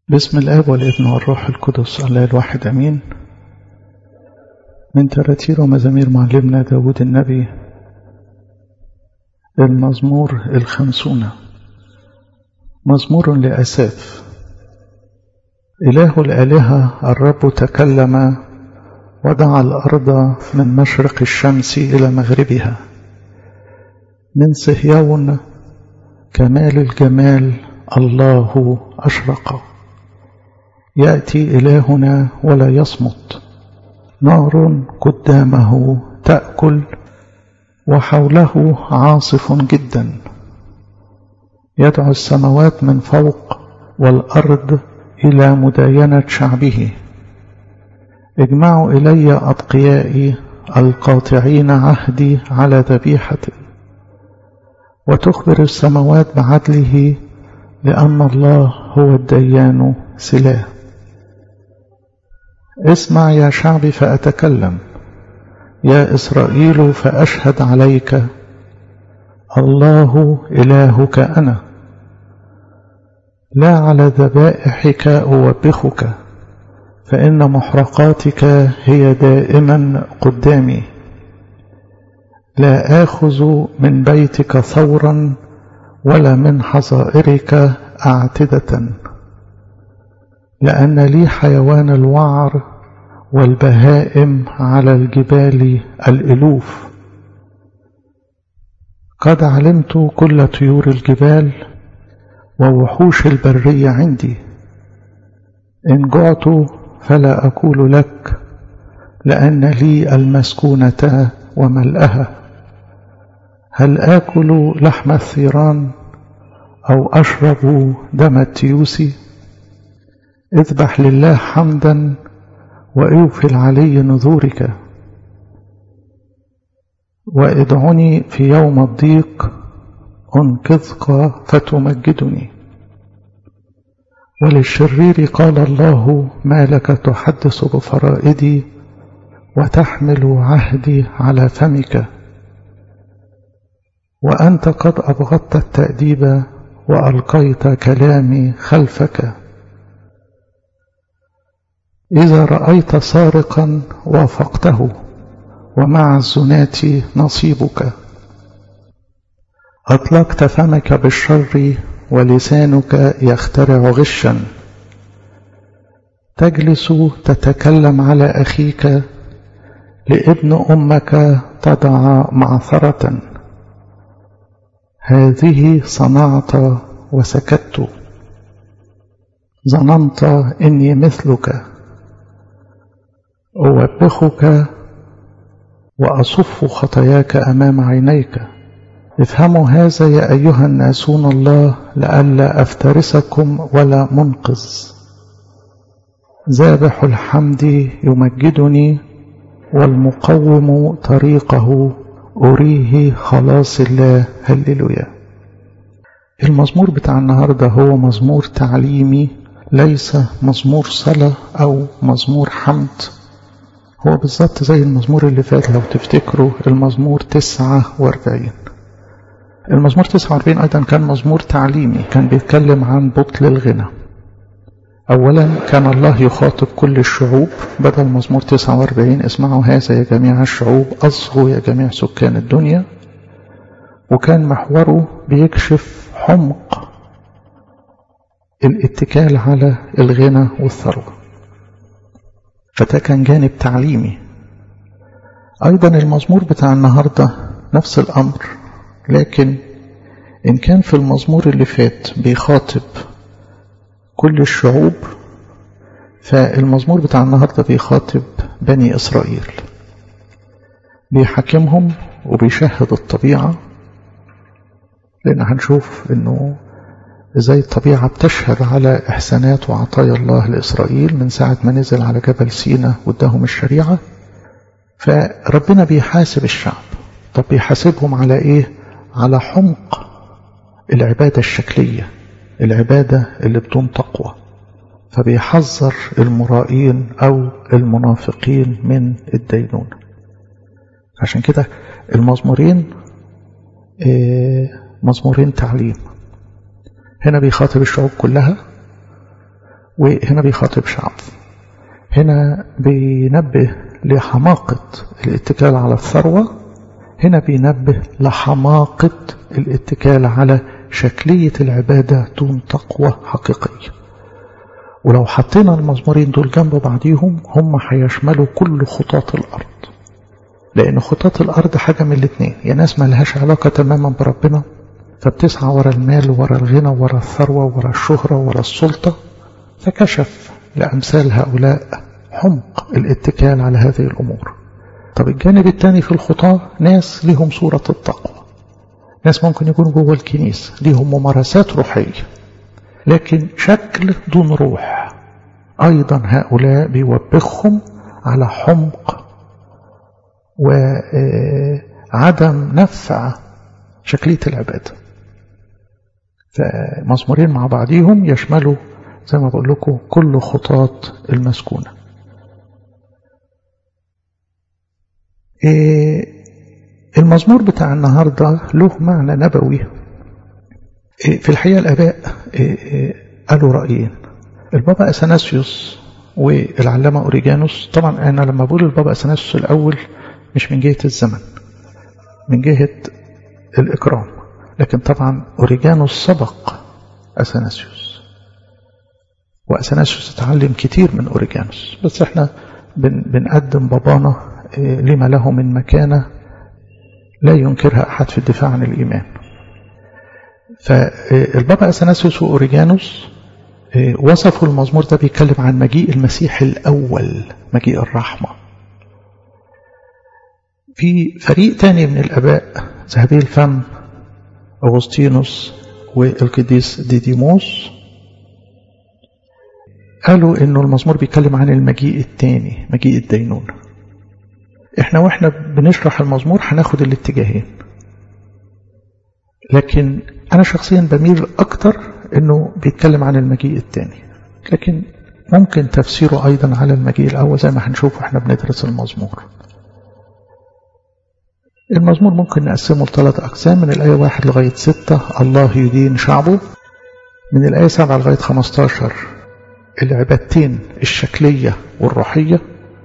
بسم الآب والابن والروح القدس الله الواحد أمين من تراتير ومزامير معلمنا داود النبي المزمور الخمسون مزمور لأساف إله الآلهة الرب تكلم ودعا الأرض من مشرق الشمس إلى مغربها من صهيون كمال الجمال الله أشرق يأتي إلهنا ولا يصمت نار قدامه تأكل وحوله عاصف جدا يدعو السماوات من فوق والأرض إلى مداينة شعبه اجمعوا إلي أتقيائي القاطعين عهدي على ذبيحة وتخبر السماوات بعدله لأن الله هو الديان سلاه اسمع يا شعبي فأتكلم يا إسرائيل فأشهد عليك الله إلهك أنا لا على ذبائحك أوبخك فإن محرقاتك هي دائما قدامي لا آخذ من بيتك ثورا ولا من حظائرك أعتدة لأن لي حيوان الوعر والبهائم على الجبال الألوف قد علمت كل طيور الجبال ووحوش البرية عندي إن جعت فلا أقول لك لأن لي المسكونة وملأها هل آكل لحم الثيران أو أشرب دم التيوس اذبح لله حمدا وأوفي العلي نذورك وادعني في يوم الضيق أنقذك فتمجدني وللشرير قال الله ما لك تحدث بفرائدي وتحمل عهدي على فمك وأنت قد أبغضت التأديب وألقيت كلامي خلفك إذا رأيت سارقا وافقته ومع الزنات نصيبك أطلقت فمك بالشر ولسانك يخترع غشا تجلس تتكلم على أخيك لابن أمك تضع معثرة هذه صنعت وسكت ظننت إني مثلك أوبخك وأصف خطاياك أمام عينيك افهموا هذا يا أيها الناسون الله لئلا أفترسكم ولا منقذ ذابح الحمد يمجدني والمقوم طريقه أريه خلاص الله هللويا المزمور بتاع النهاردة هو مزمور تعليمي ليس مزمور صلاة أو مزمور حمد هو بالظبط زي المزمور اللي فات لو تفتكروا المزمور 49 المزمور 49 أيضا كان مزمور تعليمي كان بيتكلم عن بطل الغنى أولا كان الله يخاطب كل الشعوب بدل مزمور 49 اسمعوا هذا يا جميع الشعوب أصغوا يا جميع سكان الدنيا وكان محوره بيكشف حمق الاتكال على الغنى والثروة فده كان جانب تعليمي أيضا المزمور بتاع النهاردة نفس الأمر لكن إن كان في المزمور اللي فات بيخاطب كل الشعوب فالمزمور بتاع النهاردة بيخاطب بني إسرائيل بيحكمهم وبيشهد الطبيعة لأن هنشوف إنه ازاي الطبيعة بتشهد على إحسانات وعطايا الله لإسرائيل من ساعة ما نزل على جبل سينا واداهم الشريعة فربنا بيحاسب الشعب طب بيحاسبهم على إيه؟ على حمق العبادة الشكلية العبادة اللي بدون تقوى فبيحذر المرائين أو المنافقين من الدينونة عشان كده المزمورين مزمورين تعليم هنا بيخاطب الشعوب كلها وهنا بيخاطب شعب هنا بينبه لحماقة الاتكال على الثروة هنا بينبه لحماقة الاتكال على شكلية العبادة دون تقوى حقيقية ولو حطينا المزمورين دول جنب بعضيهم هم هيشملوا كل خطاط الأرض لأن خطاط الأرض حاجة من الاتنين يا ناس ما لهاش علاقة تماما بربنا فبتسعى ورا المال ورا الغنى ورا الثروة ورا الشهرة ورا السلطة فكشف لأمثال هؤلاء حمق الاتكال على هذه الأمور طب الجانب الثاني في الخطاة ناس لهم صورة التقوى ناس ممكن يكونوا جوه الكنيسة ليهم ممارسات روحية لكن شكل دون روح أيضا هؤلاء بيوبخهم على حمق وعدم نفع شكلية العبادة فمزمورين مع بعضهم يشملوا زي ما بقول لكم كل خطاط المسكونة المزمور بتاع النهاردة له معنى نبوي في الحقيقة الآباء قالوا رأيين البابا أثناسيوس والعلامة أوريجانوس طبعا أنا لما بقول البابا أثناسيوس الأول مش من جهة الزمن من جهة الإكرام لكن طبعا أوريجانوس سبق أثناسيوس وأثناسيوس اتعلم كتير من أوريجانوس بس احنا بن بنقدم بابانا لما له من مكانة لا ينكرها أحد في الدفاع عن الإيمان فالبابا أثناسيوس وأوريجانوس وصفوا المزمور ده بيتكلم عن مجيء المسيح الأول مجيء الرحمة في فريق تاني من الآباء ذهبي الفم أغسطينوس والقديس ديديموس قالوا انه المزمور بيتكلم عن المجيء الثاني مجيء الدينونة احنا واحنا بنشرح المزمور هناخد الاتجاهين لكن انا شخصيا بميل اكتر انه بيتكلم عن المجيء الثاني لكن ممكن تفسيره ايضا على المجيء الاول زي ما هنشوف واحنا بندرس المزمور المزمور ممكن نقسمه لثلاث أقسام من الآية واحد لغاية ستة الله يدين شعبه من الآية سبعة لغاية خمستاشر العبادتين الشكلية والروحية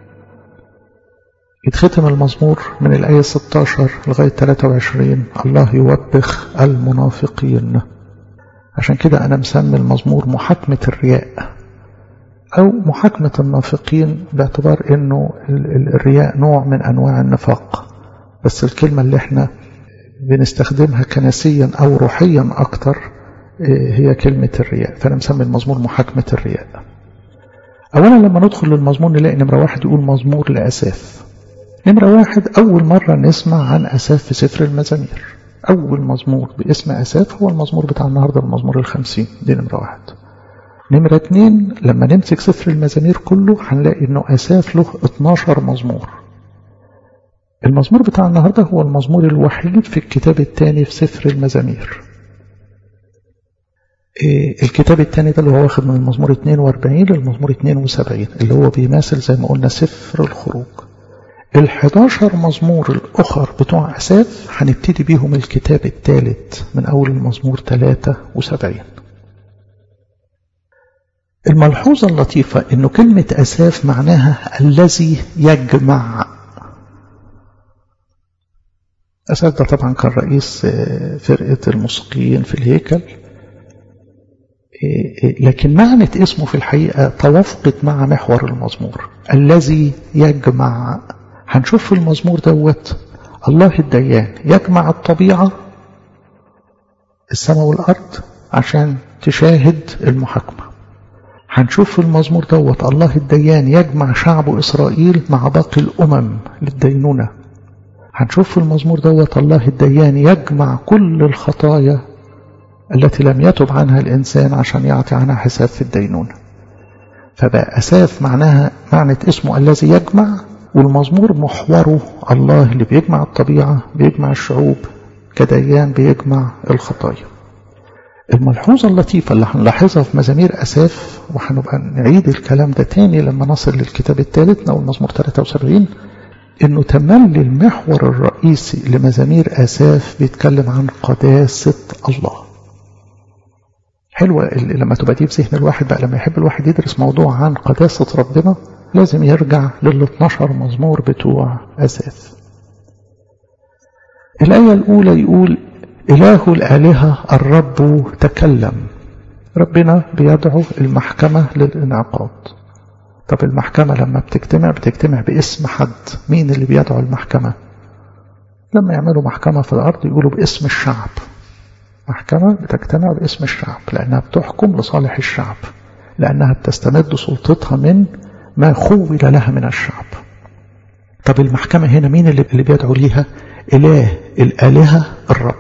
يتختم المزمور من الآية 16 لغاية 23 الله يوبخ المنافقين عشان كده أنا مسمي المزمور محاكمة الرياء أو محاكمة النافقين باعتبار أنه الرياء نوع من أنواع النفاق بس الكلمة اللي احنا بنستخدمها كنسيا أو روحيا أكتر هي كلمة الرياء فأنا مسمي المزمور محاكمة الرياء أولا لما ندخل للمزمور نلاقي نمرة واحد يقول مزمور لأساف نمرة واحد أول مرة نسمع عن أساف في سفر المزامير أول مزمور باسم أساف هو المزمور بتاع النهاردة المزمور الخمسين دي نمرة واحد نمرة اتنين لما نمسك سفر المزامير كله هنلاقي انه أساف له 12 مزمور المزمور بتاع النهاردة هو المزمور الوحيد في الكتاب الثاني في سفر المزامير إيه الكتاب الثاني ده اللي هو واخد من المزمور 42 للمزمور 72 اللي هو بيماثل زي ما قلنا سفر الخروج ال 11 مزمور الأخر بتوع أساف هنبتدي بيهم الكتاب الثالث من أول المزمور 73 الملحوظة اللطيفة إنه كلمة أساف معناها الذي يجمع أساف ده طبعا كان رئيس فرقة الموسيقيين في الهيكل لكن معنى اسمه في الحقيقة توافقت مع محور المزمور الذي يجمع هنشوف في المزمور دوت الله الديان يجمع الطبيعة السماء والأرض عشان تشاهد المحاكمة هنشوف في المزمور دوت الله الديان يجمع شعب إسرائيل مع باقي الأمم للدينونة هنشوف في المزمور دوت الله الديان يجمع كل الخطايا التي لم يتب عنها الإنسان عشان يعطي عنها حساب في الدينونة فبقى أساف معناها معنى اسمه الذي يجمع والمزمور محوره الله اللي بيجمع الطبيعة بيجمع الشعوب كديان بيجمع الخطايا الملحوظة اللطيفة اللي هنلاحظها في مزامير أساف وهنبقى نعيد الكلام ده تاني لما نصل للكتاب الثالث أو المزمور 73 إنه تملي المحور الرئيسي لمزامير أساف بيتكلم عن قداسة الله حلوة لما تبقى دي في ذهن الواحد بقى لما يحب الواحد يدرس موضوع عن قداسة ربنا لازم يرجع لل 12 مزمور بتوع أساس الآية الأولى يقول إله الآلهة الرب تكلم ربنا بيدعو المحكمة للانعقاد طب المحكمة لما بتجتمع بتجتمع باسم حد مين اللي بيدعو المحكمة لما يعملوا محكمة في الأرض يقولوا باسم الشعب محكمة بتجتمع باسم الشعب لأنها بتحكم لصالح الشعب لأنها بتستمد سلطتها من ما خول لها من الشعب طب المحكمة هنا مين اللي, اللي بيدعو ليها إله الآلهة الرب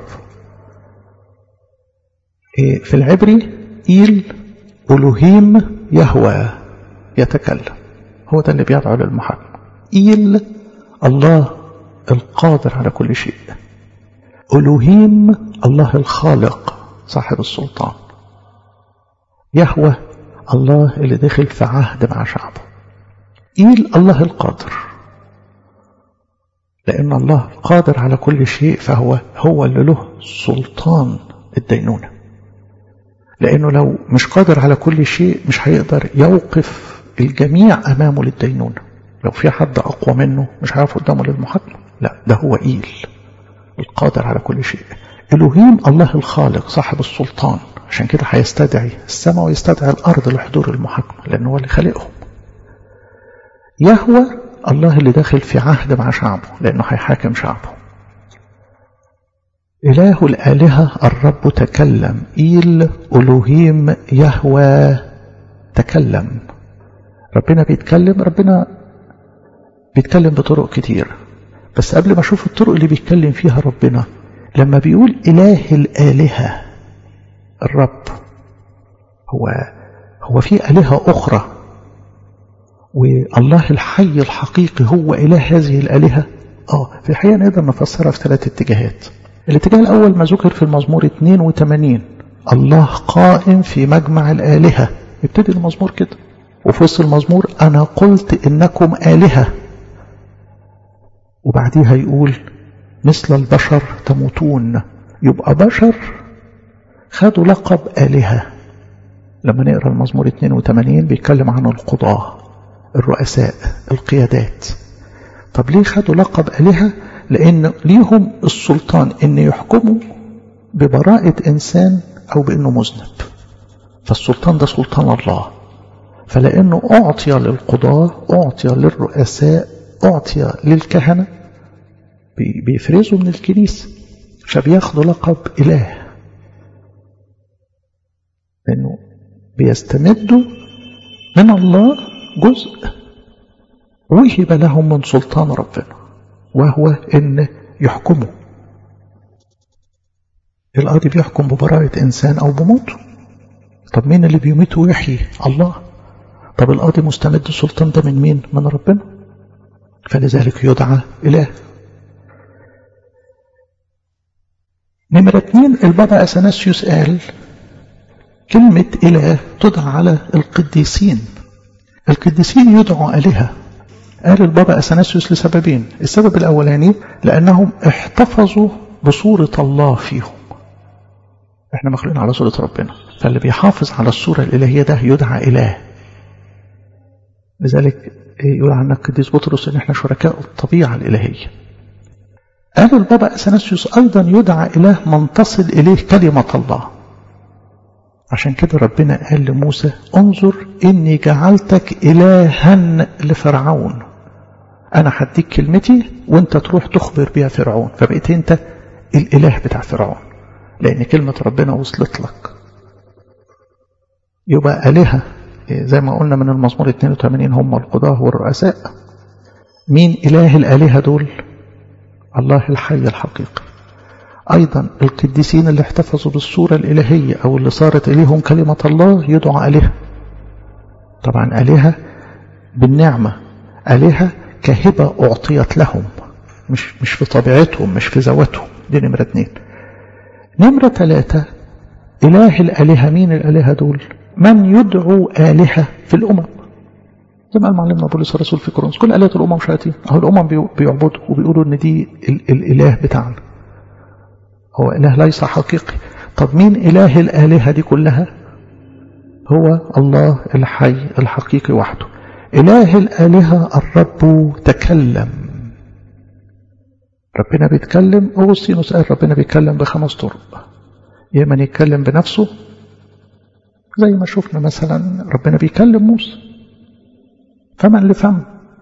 في العبري إيل ألوهيم يهوى يتكلم هو ده اللي بيدعو للمحاكمة إيل الله القادر على كل شيء ألوهيم الله الخالق صاحب السلطان يهوى الله اللي دخل في عهد مع شعبه إيل الله القادر لأن الله قادر على كل شيء فهو هو اللي له سلطان الدينونة لأنه لو مش قادر على كل شيء مش هيقدر يوقف الجميع أمامه للدينونة لو في حد أقوى منه مش هيقف قدامه للمحاكمة لا ده هو إيل القادر على كل شيء إلهيم الله الخالق صاحب السلطان عشان كده هيستدعي السماء ويستدعي الأرض لحضور المحاكمة لأنه هو اللي خلقهم يهوى الله اللي داخل في عهد مع شعبه لأنه هيحاكم شعبه إله الآلهة الرب تكلم إيل ألوهيم يهوى تكلم ربنا بيتكلم ربنا بيتكلم بطرق كتير بس قبل ما أشوف الطرق اللي بيتكلم فيها ربنا لما بيقول إله الآلهة الرب هو هو في آلهة أخرى والله الحي الحقيقي هو إله هذه الآلهة آه في الحقيقة نقدر نفسرها في ثلاث اتجاهات الاتجاه الأول ما ذكر في المزمور 82 الله قائم في مجمع الآلهة يبتدي المزمور كده وفي وسط المزمور أنا قلت إنكم آلهة وبعديها يقول مثل البشر تموتون يبقى بشر خدوا لقب آلهة لما نقرأ المزمور 82 بيتكلم عن القضاة الرؤساء القيادات طب ليه خدوا لقب آلهة لأن ليهم السلطان أن يحكموا ببراءة إنسان أو بأنه مذنب فالسلطان ده سلطان الله فلأنه أعطي للقضاة أعطي للرؤساء أعطي للكهنة بيفرزوا من الكنيسة فبياخدوا لقب إله لأنه بيستمدوا من الله جزء وهب لهم من سلطان ربنا وهو ان يحكموا القاضي بيحكم ببراءة انسان او بموته طب مين اللي بيميت ويحيي الله طب القاضي مستمد السلطان ده من مين من ربنا فلذلك يدعى اله نمرة اتنين البابا اثناسيوس قال كلمة إله تدعى على القديسين القديسين يدعوا آلهة قال البابا أثناسيوس لسببين السبب الأولاني لأنهم احتفظوا بصورة الله فيهم احنا مخلوقين على صورة ربنا فاللي بيحافظ على الصورة الإلهية ده يدعى إله لذلك يقول عنا القديس بطرس ان احنا شركاء الطبيعة الإلهية قال البابا أثناسيوس أيضا يدعى إله من تصل إليه كلمة الله عشان كده ربنا قال لموسى انظر إني جعلتك إلها لفرعون أنا هديك كلمتي وانت تروح تخبر بيها فرعون فبقيت انت الإله بتاع فرعون لأن كلمة ربنا وصلت لك يبقى آلهة زي ما قلنا من المزمور 82 هم القضاة والرؤساء مين إله الآلهة دول الله الحي الحقيقي أيضا القديسين اللي احتفظوا بالصورة الإلهية أو اللي صارت إليهم كلمة الله يدعى آلهة طبعا آلهة بالنعمة آلهة كهبة أعطيت لهم مش مش في طبيعتهم مش في ذواتهم دي نمرة اتنين نمرة ثلاثة إله الآلهة مين الآلهة دول من يدعو آلهة في الأمم زي ما قال معلمنا بولس الرسول في كورنثوس كل آلهة الأمم شياطين أهو الأمم بيعبدوا وبيقولوا إن دي ال الإله بتاعنا هو إله ليس حقيقي طب مين إله الآلهة دي كلها هو الله الحي الحقيقي وحده إله الآلهة الرب تكلم ربنا بيتكلم أغسطينوس قال ربنا بيتكلم بخمس طرق يا إما يتكلم بنفسه زي ما شفنا مثلا ربنا بيكلم موسى فمن لفم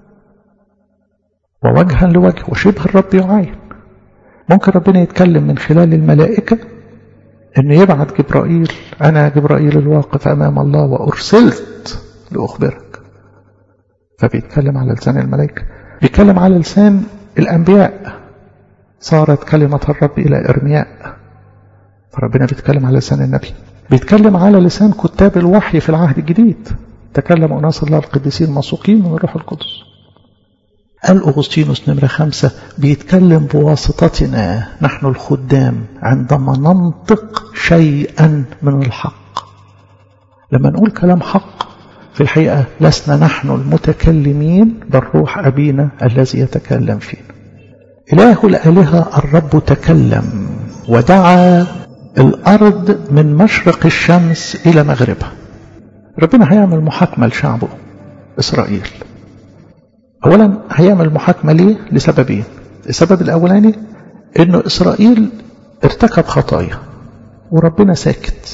ووجها لوجه وشبه الرب يعاين ممكن ربنا يتكلم من خلال الملائكة أن يبعت جبرائيل أنا جبرائيل الواقف أمام الله وأرسلت لأخبرك فبيتكلم على لسان الملائكة بيتكلم على لسان الأنبياء صارت كلمة الرب إلى إرمياء فربنا بيتكلم على لسان النبي بيتكلم على لسان كتاب الوحي في العهد الجديد تكلم أناس الله القديسين المسوقين من الروح القدس قال أغسطينوس نمرة خمسة بيتكلم بواسطتنا نحن الخدام عندما ننطق شيئا من الحق لما نقول كلام حق في الحقيقة لسنا نحن المتكلمين بل روح أبينا الذي يتكلم فينا إله الآلهة الرب تكلم ودعا الأرض من مشرق الشمس إلى مغربها ربنا هيعمل محاكمة لشعبه إسرائيل أولا هيعمل محاكمة ليه لسببين السبب الأولاني أنه إسرائيل ارتكب خطايا وربنا ساكت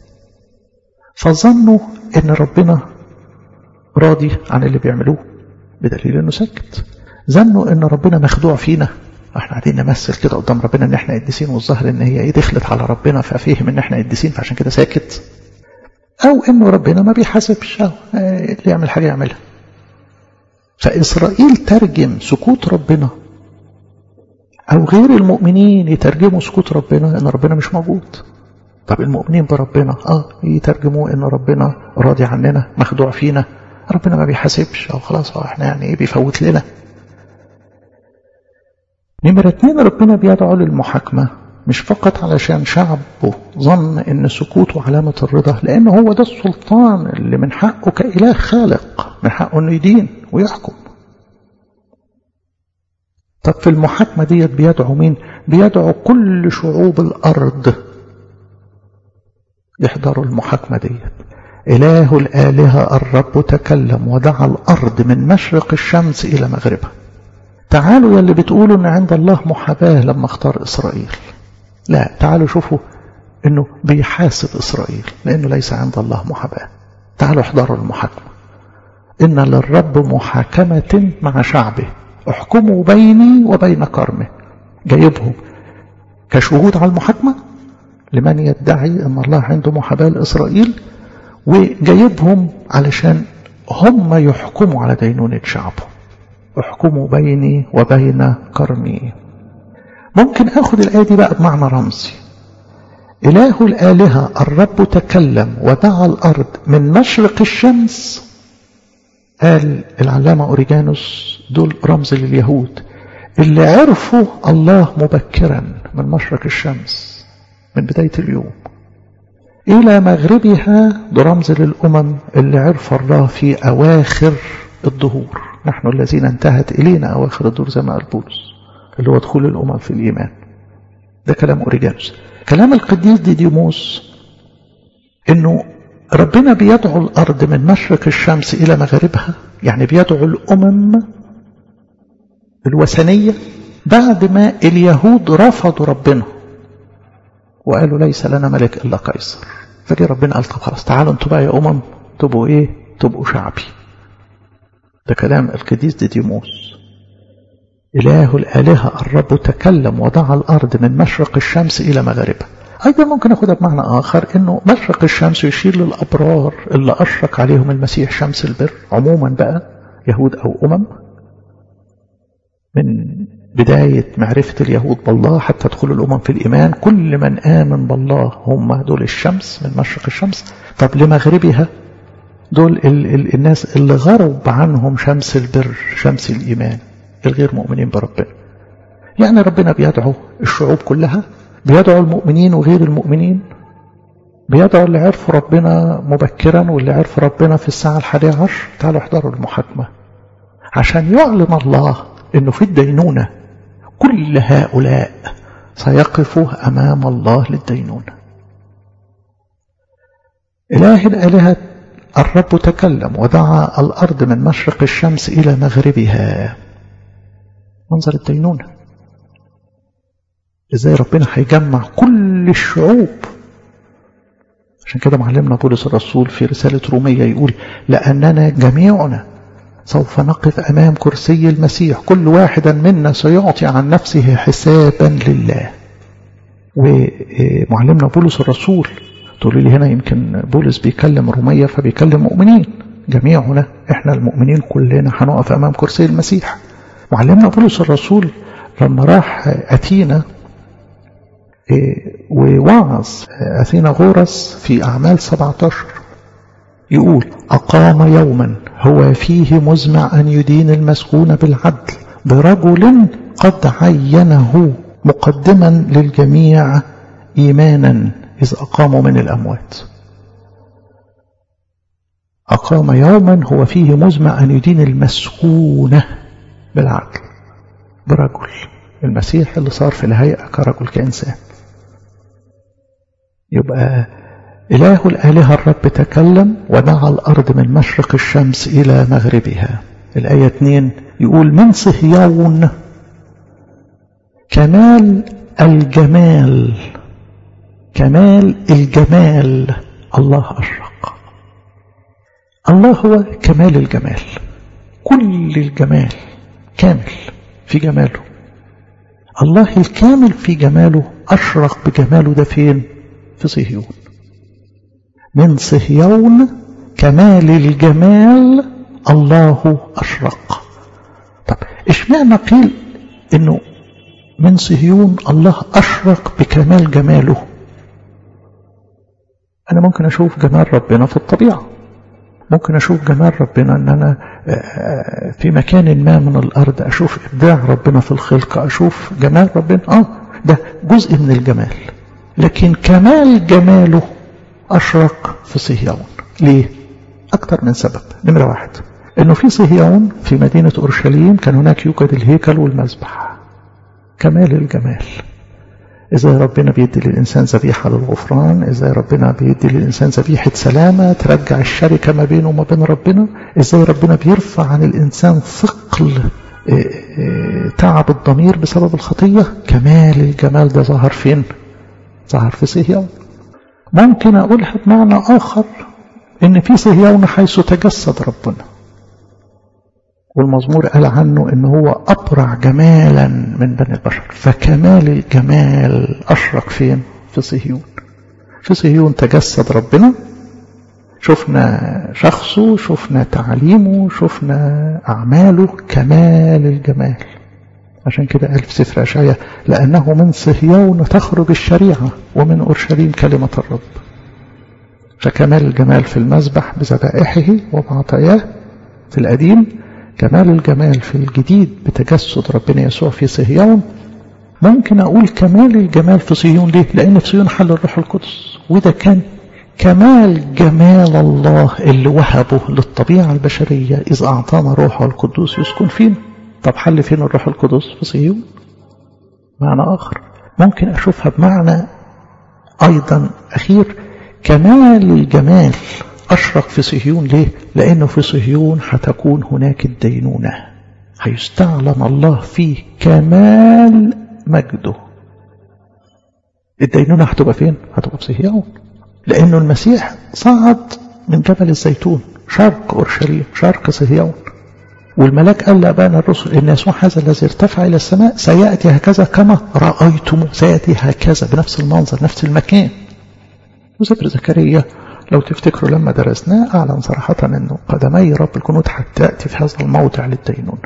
فظنوا أن ربنا راضي عن اللي بيعملوه بدليل أنه ساكت ظنوا أن ربنا مخدوع فينا احنا قاعدين نمثل كده قدام ربنا ان احنا قديسين والظاهر ان هي ايه دخلت على ربنا ففهم ان احنا قديسين فعشان كده ساكت او انه ربنا ما بيحاسبش او اللي يعمل حاجه يعملها فاسرائيل ترجم سكوت ربنا او غير المؤمنين يترجموا سكوت ربنا ان ربنا مش موجود طب المؤمنين بربنا اه يترجموا ان ربنا راضي عننا مخدوع فينا ربنا ما بيحاسبش او خلاص اه احنا يعني ايه بيفوت لنا نمرة اتنين ربنا بيدعو للمحاكمة مش فقط علشان شعبه ظن ان سكوته علامة الرضا لان هو ده السلطان اللي من حقه كإله خالق من حقه انه يدين ويحكم طب في المحاكمة ديت بيدعو مين بيدعو كل شعوب الأرض يحضروا المحاكمة ديت إله الآلهة الرب تكلم ودعا الأرض من مشرق الشمس إلى مغربها تعالوا يا اللي بتقولوا ان عند الله محاباة لما اختار اسرائيل لا تعالوا شوفوا انه بيحاسب اسرائيل لانه ليس عند الله محاباة تعالوا احضروا المحاكمة ان للرب محاكمة مع شعبه احكموا بيني وبين كرمه جايبهم كشهود على المحاكمة لمن يدعي ان الله عنده محاباة لاسرائيل وجايبهم علشان هم يحكموا على دينونة شعبه احكموا بيني وبين كرمي ممكن اخد الآية دي بقى بمعنى رمزي إله الآلهة الرب تكلم ودعا الأرض من مشرق الشمس قال العلامة أوريجانوس دول رمز لليهود اللي عرفوا الله مبكرا من مشرق الشمس من بداية اليوم إلى مغربها ده رمز للأمم اللي عرف الله في أواخر الظهور نحن الذين انتهت إلينا أواخر الدور زي ما قال بولس اللي هو دخول الأمم في الإيمان ده كلام أوريجانوس كلام القديس ديديموس إنه ربنا بيدعو الأرض من مشرق الشمس إلى مغربها يعني بيدعو الأمم الوثنية بعد ما اليهود رفضوا ربنا وقالوا ليس لنا ملك إلا قيصر فجي ربنا قال طب خلاص تعالوا انتوا بقى يا أمم تبقوا إيه تبقوا شعبي ده كلام القديس ديديموس إله الآلهة الرب تكلم وضع الأرض من مشرق الشمس إلى مغربها أيضا ممكن أخذها بمعنى آخر أنه مشرق الشمس يشير للأبرار اللي أشرق عليهم المسيح شمس البر عموما بقى يهود أو أمم من بداية معرفة اليهود بالله حتى دخول الأمم في الإيمان كل من آمن بالله هم دول الشمس من مشرق الشمس طب لمغربها دول ال ال الناس اللي غرب عنهم شمس البر شمس الإيمان الغير مؤمنين بربنا يعني ربنا بيدعو الشعوب كلها بيدعو المؤمنين وغير المؤمنين بيدعو اللي عرفوا ربنا مبكرا واللي عرفوا ربنا في الساعة الحادية عشر تعالوا احضروا المحاكمة عشان يعلم الله انه في الدينونة كل هؤلاء سيقفوا امام الله للدينونة إله الآلهة الرب تكلم ودعا الأرض من مشرق الشمس إلى مغربها منظر الدينونة إزاي ربنا هيجمع كل الشعوب عشان كده معلمنا بولس الرسول في رسالة رومية يقول لأننا جميعنا سوف نقف أمام كرسي المسيح كل واحد منا سيعطي عن نفسه حسابا لله ومعلمنا بولس الرسول تقولوا لي هنا يمكن بولس بيكلم رومية فبيكلم مؤمنين جميعنا احنا المؤمنين كلنا هنقف أمام كرسي المسيح معلمنا بولس الرسول لما راح أتينا ووعظ أثينا غورس في أعمال 17 يقول أقام يوما هو فيه مزمع أن يدين المسكون بالعدل برجل قد عينه مقدما للجميع إيمانا إذ أقاموا من الأموات أقام يوما هو فيه مزمع أن يدين المسكونة بالعدل برجل المسيح اللي صار في الهيئة كرجل كإنسان يبقى إله الآلهة الرب تكلم ودعا الأرض من مشرق الشمس إلى مغربها الآية 2 يقول من صهيون كمال الجمال كمال الجمال الله أشرق الله هو كمال الجمال كل الجمال كامل في جماله الله الكامل في جماله أشرق بجماله ده فين في صهيون من صهيون كمال الجمال الله أشرق طب اشمعنى قيل انه من صهيون الله أشرق بكمال جماله أنا ممكن أشوف جمال ربنا في الطبيعة ممكن أشوف جمال ربنا أن أنا في مكان ما من الأرض أشوف إبداع ربنا في الخلق أشوف جمال ربنا آه ده جزء من الجمال لكن كمال جماله أشرق في صهيون ليه؟ أكثر من سبب نمرة واحد أنه في صهيون في مدينة أورشليم كان هناك يوجد الهيكل والمذبح كمال الجمال إزاي ربنا بيدي للإنسان ذبيحة للغفران إزاي ربنا بيدي للإنسان ذبيحة سلامة ترجع الشركة ما بينه وما بين ربنا إزاي ربنا بيرفع عن الإنسان ثقل تعب الضمير بسبب الخطية كمال الجمال ده ظهر فين ظهر في صهيون ممكن أقولها بمعنى آخر إن في صهيون حيث تجسد ربنا والمزمور قال عنه إن هو أبرع جمالا من بني البشر فكمال الجمال أشرق فين في صهيون في صهيون تجسد ربنا شفنا شخصه شفنا تعليمه شفنا أعماله كمال الجمال عشان كده قال في سفر أشعيا لأنه من صهيون تخرج الشريعة ومن أورشليم كلمة الرب فكمال الجمال في المذبح بذبائحه وبعطاياه في القديم كمال الجمال في الجديد بتجسد ربنا يسوع في صهيون ممكن أقول كمال الجمال في صهيون ليه؟ لأن في صهيون حل الروح القدس وده كان كمال جمال الله اللي وهبه للطبيعة البشرية إذ أعطانا روحه القدوس يسكن فينا طب حل فين الروح القدس في صهيون معنى آخر ممكن أشوفها بمعنى أيضا أخير كمال الجمال أشرق في صهيون ليه؟ لأنه في صهيون هتكون هناك الدينونة هيستعلن الله فيه كمال مجده الدينونة هتبقى فين؟ هتبقى في صهيون لأنه المسيح صعد من جبل الزيتون شرق أورشليم شرق صهيون والملاك قال لأبانا الرسل إن يسوع هذا الذي ارتفع إلى السماء سيأتي هكذا كما رأيتم سيأتي هكذا بنفس المنظر نفس المكان وسفر زكريا لو تفتكروا لما درسناه أعلن صراحة أنه قدمي رب الجنود حتى يأتي في هذا الموضع للدينون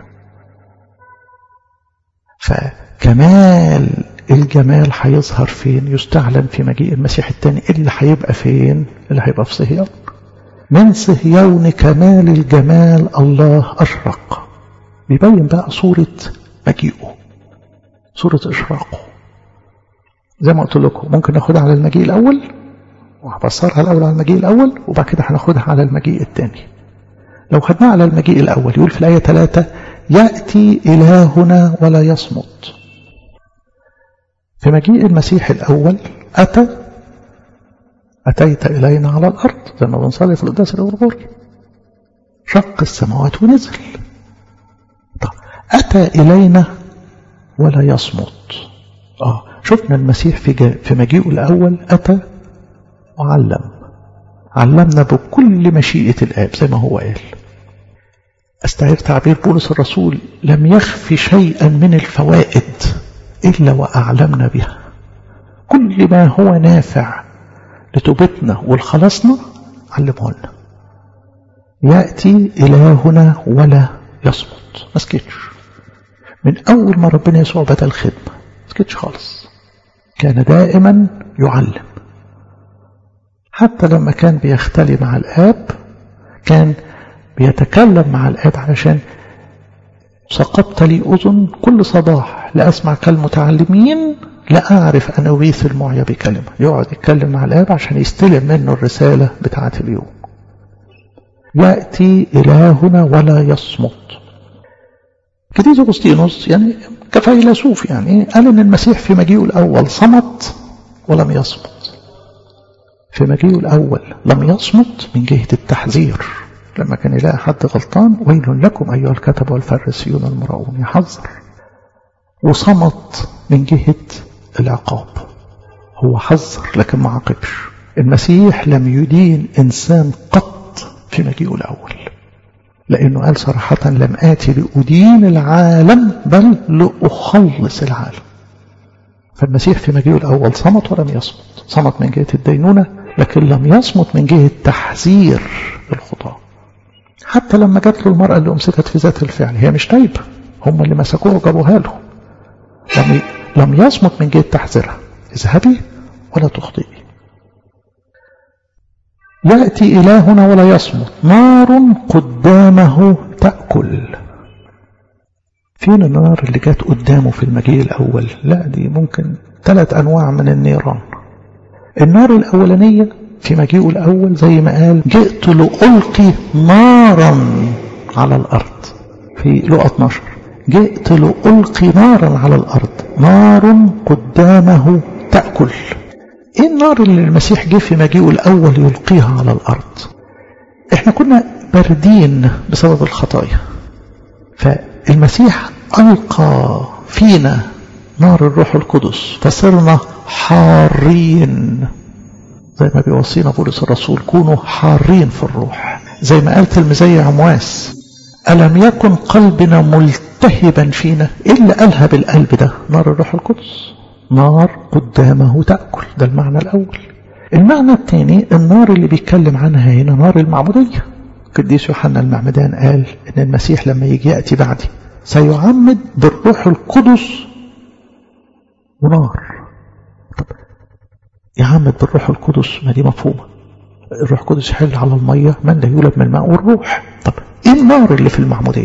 فكمال الجمال هيظهر فين يستعلن في مجيء المسيح الثاني اللي هيبقى فين اللي هيبقى في صهيون من صهيون كمال الجمال الله أشرق بيبين بقى صورة مجيئه صورة إشراقه زي ما قلت لكم ممكن ناخدها على المجيء الأول وهبصرها الأول على المجيء الأول وبعد كده هناخدها على المجيء الثاني لو خدناها على المجيء الأول يقول في الآية 3 يأتي إلهنا ولا يصمت في مجيء المسيح الأول أتى أتيت إلينا على الأرض زي ما بنصلي في القداس الغرغوري شق السماوات ونزل طب أتى إلينا ولا يصمت آه شفنا المسيح في, جا في مجيئه الأول أتى وعلم علمنا بكل مشيئة الآب زي ما هو قال استعير تعبير بولس الرسول لم يخفي شيئا من الفوائد إلا وأعلمنا بها كل ما هو نافع لتوبتنا والخلاصنا علمه لنا يأتي إلهنا ولا يصمت ما سكتش من أول ما ربنا يسوع بدأ الخدمة ما سكتش خالص كان دائما يعلم حتى لما كان بيختلي مع الآب كان بيتكلم مع الآب علشان سقطت لي أذن كل صباح لأسمع كالمتعلمين لا أعرف أن أغيث المعيا بكلمة يقعد يتكلم مع الآب عشان يستلم منه الرسالة بتاعة اليوم يأتي إلهنا ولا يصمت كديز أغسطينوس يعني كفيلسوف يعني قال أن المسيح في مجيئه الأول صمت ولم يصمت في مجيئه الأول لم يصمت من جهة التحذير لما كان يلاقي حد غلطان ويل لكم أيها الكتب والفريسيون المراؤون يحذر وصمت من جهة العقاب هو حذر لكن ما عاقبش المسيح لم يدين إنسان قط في مجيئه الأول لأنه قال صراحة لم آتي لأدين العالم بل لأخلص العالم فالمسيح في مجيئه الأول صمت ولم يصمت صمت من جهة الدينونة لكن لم يصمت من جهة تحذير الخطاة حتى لما جات له المرأة اللي أمسكت في ذات الفعل هي مش تايبة هم اللي مسكوها وجابوها له لم لم يصمت من جهة تحذيرها اذهبي ولا تخطئي يأتي إلهنا ولا يصمت نار قدامه تأكل فين النار اللي جات قدامه في المجيء الأول لا دي ممكن ثلاث أنواع من النيران النار الأولانية في مجيئه الأول زي ما قال جئت لألقي نارا على الأرض في لقى 12 جئت لألقي نارا على الأرض نار قدامه تأكل ايه النار اللي المسيح جه في مجيئه الأول يلقيها على الأرض احنا كنا باردين بسبب الخطايا فالمسيح ألقى فينا نار الروح القدس فصرنا حارين زي ما بيوصينا بولس الرسول كونوا حارين في الروح زي ما قال تلميذي عمواس ألم يكن قلبنا ملتهبا فينا إلا ألهب القلب ده نار الروح القدس نار قدامه تأكل ده المعنى الأول المعنى الثاني النار اللي بيتكلم عنها هنا نار المعمودية قديس يوحنا المعمدان قال إن المسيح لما يجي يأتي بعدي سيعمد بالروح القدس ونار طب يعمد بالروح القدس ما دي مفهومة الروح القدس يحل على المية من لا يولد من الماء والروح طب ايه النار اللي في المعمودية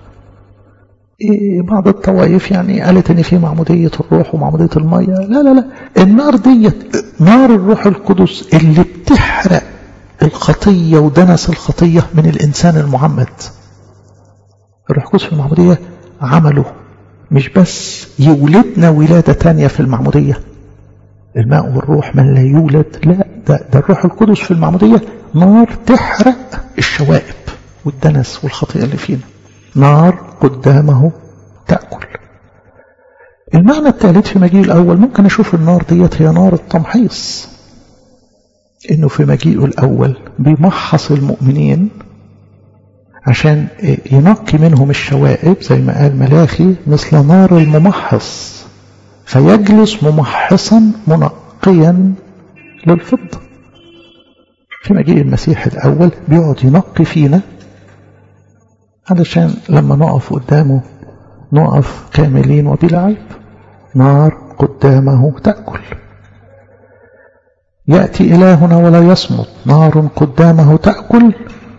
إيه بعض الطوائف يعني قالت ان في معمودية الروح ومعمودية المية لا لا لا النار دي نار الروح القدس اللي بتحرق الخطية ودنس الخطية من الإنسان المعمد الروح القدس في المعمودية عمله مش بس يولدنا ولادة تانية في المعمودية الماء والروح من لا يولد لا ده, ده الروح القدس في المعمودية نار تحرق الشوائب والدنس والخطيئة اللي فينا نار قدامه تأكل المعنى الثالث في مجيء الأول ممكن أشوف النار ديت هي نار التمحيص إنه في مجيئه الأول بيمحص المؤمنين عشان ينقي منهم الشوائب زي ما قال ملاخي مثل نار الممحص فيجلس ممحصا منقيا للفضة في مجيء المسيح الأول بيقعد ينقي فينا علشان لما نقف قدامه نقف كاملين وبلا عيب نار قدامه تأكل يأتي إلهنا ولا يصمت نار قدامه تأكل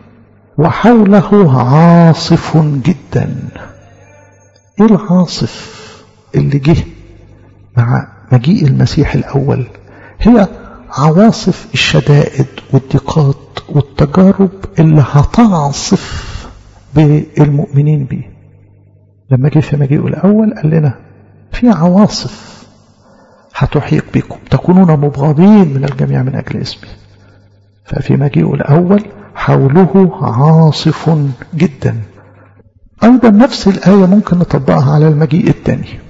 وحوله عاصف جدا ايه العاصف اللي جه مع مجيء المسيح الأول هي عواصف الشدائد والضيقات والتجارب اللي هتعصف بالمؤمنين به لما جه في مجيئه الأول قال لنا في عواصف هتحيط بكم تكونون مبغضين من الجميع من أجل اسمي ففي مجيء الأول حوله عاصف جدا أيضا نفس الآية ممكن نطبقها على المجيء الثاني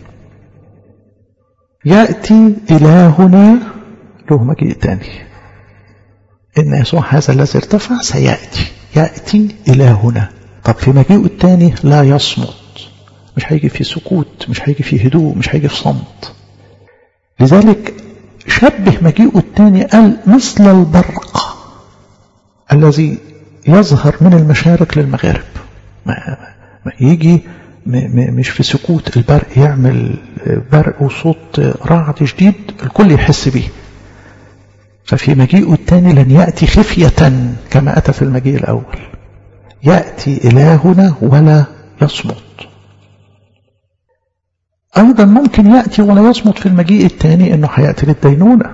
يأتي إلهنا له مجيء تاني إن يسوع هذا الذي ارتفع سيأتي يأتي إلهنا طب في مجيء الثاني لا يصمت مش هيجي في سكوت مش هيجي في هدوء مش هيجي في صمت لذلك شبه مجيء الثاني قال مثل البرق الذي يظهر من المشارق للمغارب ما, ما يجي مش في سكوت البرق يعمل برق وصوت رعد شديد الكل يحس به ففي مجيء الثاني لن يأتي خفية كما أتى في المجيء الأول يأتي إلهنا ولا يصمت أيضا ممكن يأتي ولا يصمت في المجيء الثاني أنه هيأتي للدينونة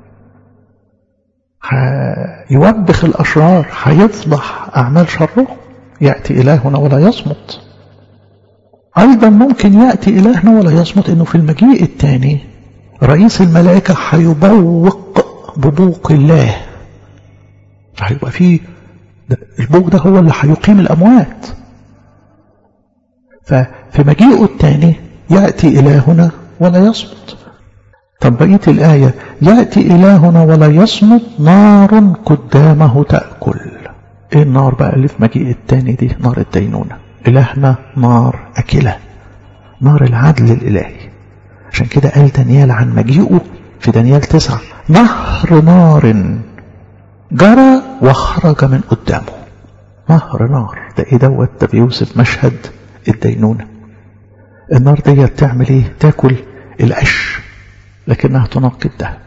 يوبخ الأشرار هيفضح أعمال شره يأتي إلهنا ولا يصمت أيضا ممكن يأتي إلهنا ولا يصمت أنه في المجيء الثاني رئيس الملائكة هيبوق ببوق الله هيبقى فيه البوق ده هو اللي هيقيم الأموات ففي مجيئه الثاني يأتي إلهنا ولا يصمت طب بقية الآية يأتي إلهنا ولا يصمت نار قدامه تأكل إيه النار بقى اللي في مجيء الثاني دي نار الدينونة إلهنا نار أكلة نار العدل الإلهي عشان كده قال دانيال عن مجيئه في دانيال تسعة نهر نار جرى وخرج من قدامه نهر نار ده ايه دوت ده بيوصف مشهد الدينونة النار دي تعمل ايه تاكل القش لكنها تنقي الذهب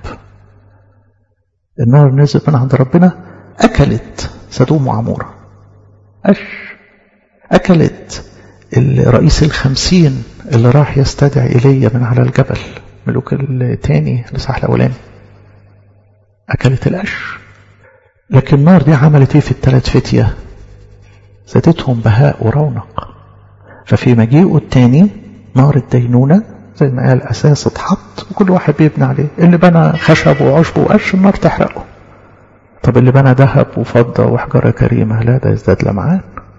النار نزلت من عند ربنا اكلت سدوم وعمورة قش أكلت الرئيس الخمسين اللي راح يستدعي إلي من على الجبل ملوك التاني لصح الأولاني أكلت القش لكن النار دي عملت إيه في الثلاث فتية زادتهم بهاء ورونق ففي مجيئه التاني نار الدينونة زي ما قال أساس اتحط وكل واحد بيبني عليه اللي بنى خشب وعشب وقش النار تحرقه طب اللي بنى ذهب وفضة وحجرة كريمة لا ده يزداد لمعان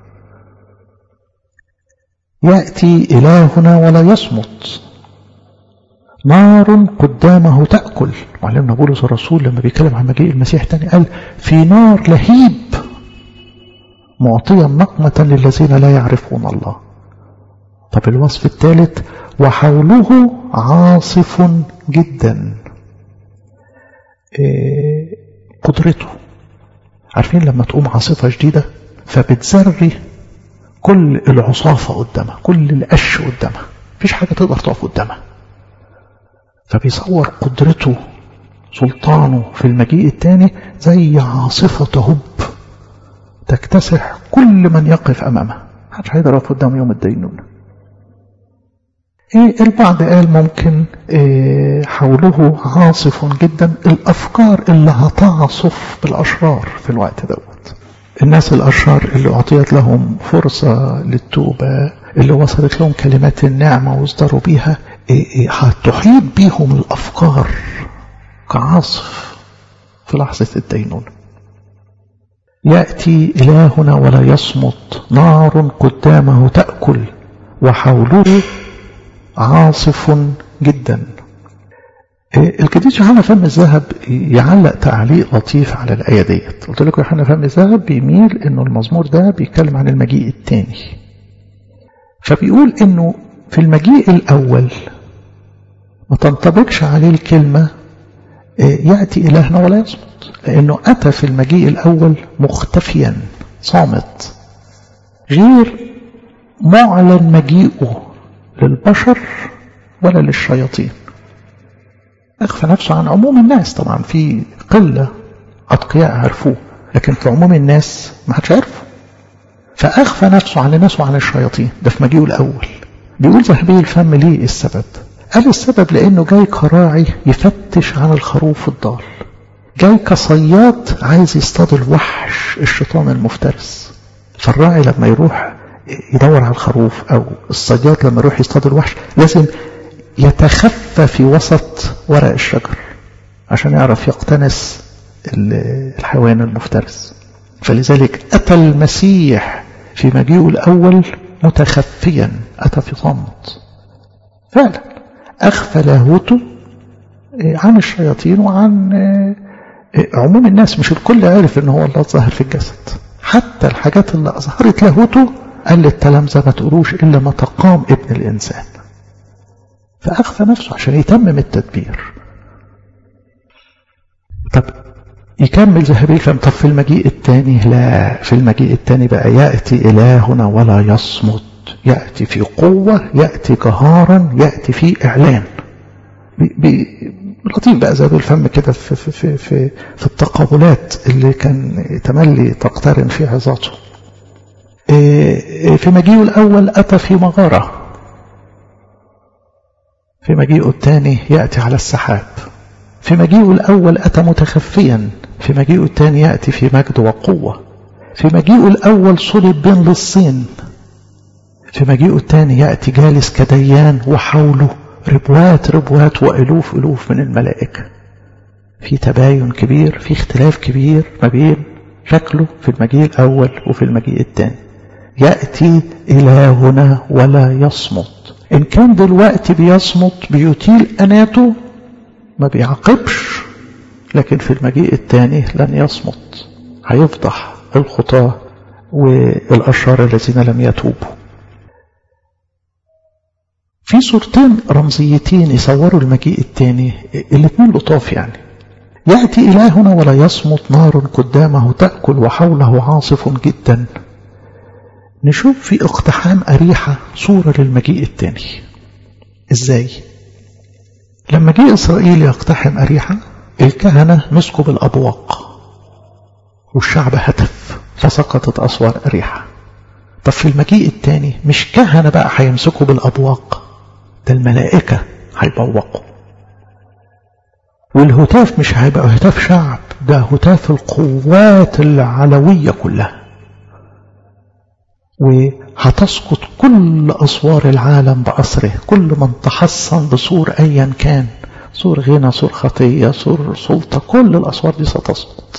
يأتي إلهنا ولا يصمت نار قدامه تأكل وعلمنا بولس الرسول لما بيتكلم عن مجيء المسيح تاني قال في نار لهيب معطيا نقمة للذين لا يعرفون الله طب الوصف الثالث وحوله عاصف جدا إيه قدرته عارفين لما تقوم عاصفة جديدة فبتزري كل العصافة قدامها كل القش قدامها مفيش حاجة تقدر تقف قدامها فبيصور قدرته سلطانه في المجيء الثاني زي عاصفة تهب تكتسح كل من يقف أمامها محدش هيقدر يقف قدام يوم الدينونة إيه البعض قال ممكن إيه حوله عاصف جدا الأفكار اللي هتعصف بالأشرار في الوقت دوت الناس الأشرار اللي أعطيت لهم فرصة للتوبة اللي وصلت لهم كلمات النعمة واصدروا بيها هتحيط بيهم الأفكار كعاصف في لحظة الدينونة يأتي إلهنا ولا يصمت نار قدامه تأكل وحوله عاصف جدا القديس يوحنا فم الذهب يعلق تعليق لطيف على الآية ديت قلت لكم يوحنا فم الذهب بيميل انه المزمور ده بيتكلم عن المجيء الثاني فبيقول انه في المجيء الأول ما تنطبقش عليه الكلمة يأتي إلهنا ولا يصمت لأنه أتى في المجيء الأول مختفيا صامت غير معلن مجيئه للبشر ولا للشياطين أخفى نفسه عن عموم الناس طبعا في قلة أتقياء عرفوه لكن في عموم الناس ما حدش عرفه فأخفى نفسه عن الناس وعن الشياطين ده في مجيئه الأول بيقول ذهبي الفم ليه السبب قال السبب لأنه جاي كراعي يفتش عن الخروف الضال جاي كصياد عايز يصطاد الوحش الشيطان المفترس فالراعي لما يروح يدور على الخروف أو الصياد لما يروح يصطاد الوحش لازم يتخفى في وسط ورق الشجر عشان يعرف يقتنس الحيوان المفترس فلذلك أتى المسيح في مجيئه الأول متخفيا أتى في صمت فعلا أخفى لاهوته عن الشياطين وعن عموم الناس مش الكل عارف ان هو الله ظاهر في الجسد حتى الحاجات اللي أظهرت لاهوته قال للتلامذة ما تقولوش إلا ما تقام ابن الإنسان فأخفى نفسه عشان يتمم التدبير طب يكمل ذهبي الفم طب في المجيء الثاني لا في المجيء الثاني بقى يأتي إلهنا ولا يصمت يأتي في قوة يأتي جهارا يأتي في إعلان بي بي لطيف بقى زاد الفم كده في, في, في, في, في التقابلات اللي كان تملي تقترن في عظاته في مجيئه الأول أتى في مغارة في مجيئه الثاني يأتي على السحاب في مجيئه الأول أتى متخفيا في مجيئه الثاني يأتي في مجد وقوة في مجيئه الأول صلب بين للصين في مجيئه الثاني يأتي جالس كديان وحوله ربوات ربوات وألوف ألوف من الملائكة في تباين كبير في اختلاف كبير ما بين شكله في المجيء الأول وفي المجيء الثاني يأتي إلهنا ولا يصمت إن كان دلوقتي بيصمت بيطيل أناته ما بيعاقبش لكن في المجيء الثاني لن يصمت هيفضح الخطاة والأشرار الذين لم يتوبوا في صورتين رمزيتين يصوروا المجيء الثاني الاثنين لطاف يعني يأتي إلهنا ولا يصمت نار قدامه تأكل وحوله عاصف جدا نشوف في اقتحام أريحة صورة للمجيء الثاني ازاي لما جه إسرائيل يقتحم أريحة الكهنة مسكوا بالأبواق والشعب هتف فسقطت أسوار أريحة طب في المجيء الثاني مش كهنة بقى هيمسكوا بالأبواق ده الملائكة هيبوقوا والهتاف مش هيبقى هتاف شعب ده هتاف القوات العلوية كلها وهتسقط كل أسوار العالم بأسره كل من تحصن بصور أيا كان صور غنى صور خطية صور سلطة كل الأسوار دي ستسقط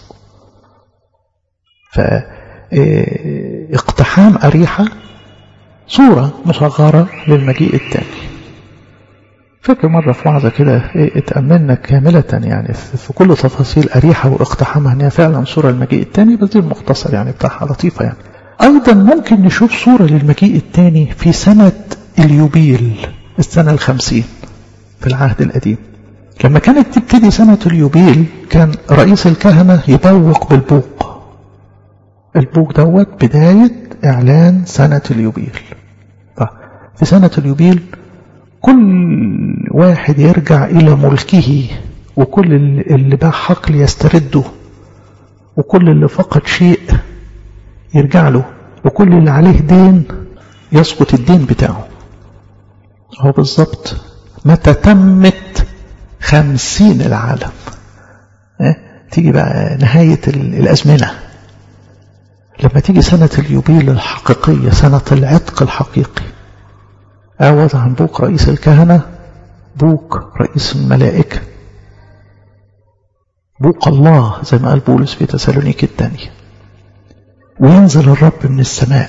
فاقتحام أريحة صورة مصغرة للمجيء الثاني فاكر مرة في وعظة كده اتأملنا كاملة يعني في كل تفاصيل أريحة واقتحامها ان هي فعلا صورة المجيء الثاني بس دي المختصر يعني بتاعها لطيفة يعني أيضا ممكن نشوف صورة للمجيء الثاني في سنة اليوبيل السنة الخمسين في العهد القديم لما كانت تبتدي سنة اليوبيل كان رئيس الكهنة يبوق بالبوق البوق دوت بداية إعلان سنة اليوبيل في سنة اليوبيل كل واحد يرجع إلى ملكه وكل اللي باع حقل يسترده وكل اللي فقد شيء يرجع له وكل اللي عليه دين يسقط الدين بتاعه هو بالظبط متى تمت خمسين العالم اه؟ تيجي بقى نهاية الأزمنة لما تيجي سنة اليوبيل الحقيقية سنة العتق الحقيقي أعوض عن بوك رئيس الكهنة بوك رئيس الملائكة بوك الله زي ما قال بولس في تسالونيك الثانية وينزل الرب من السماء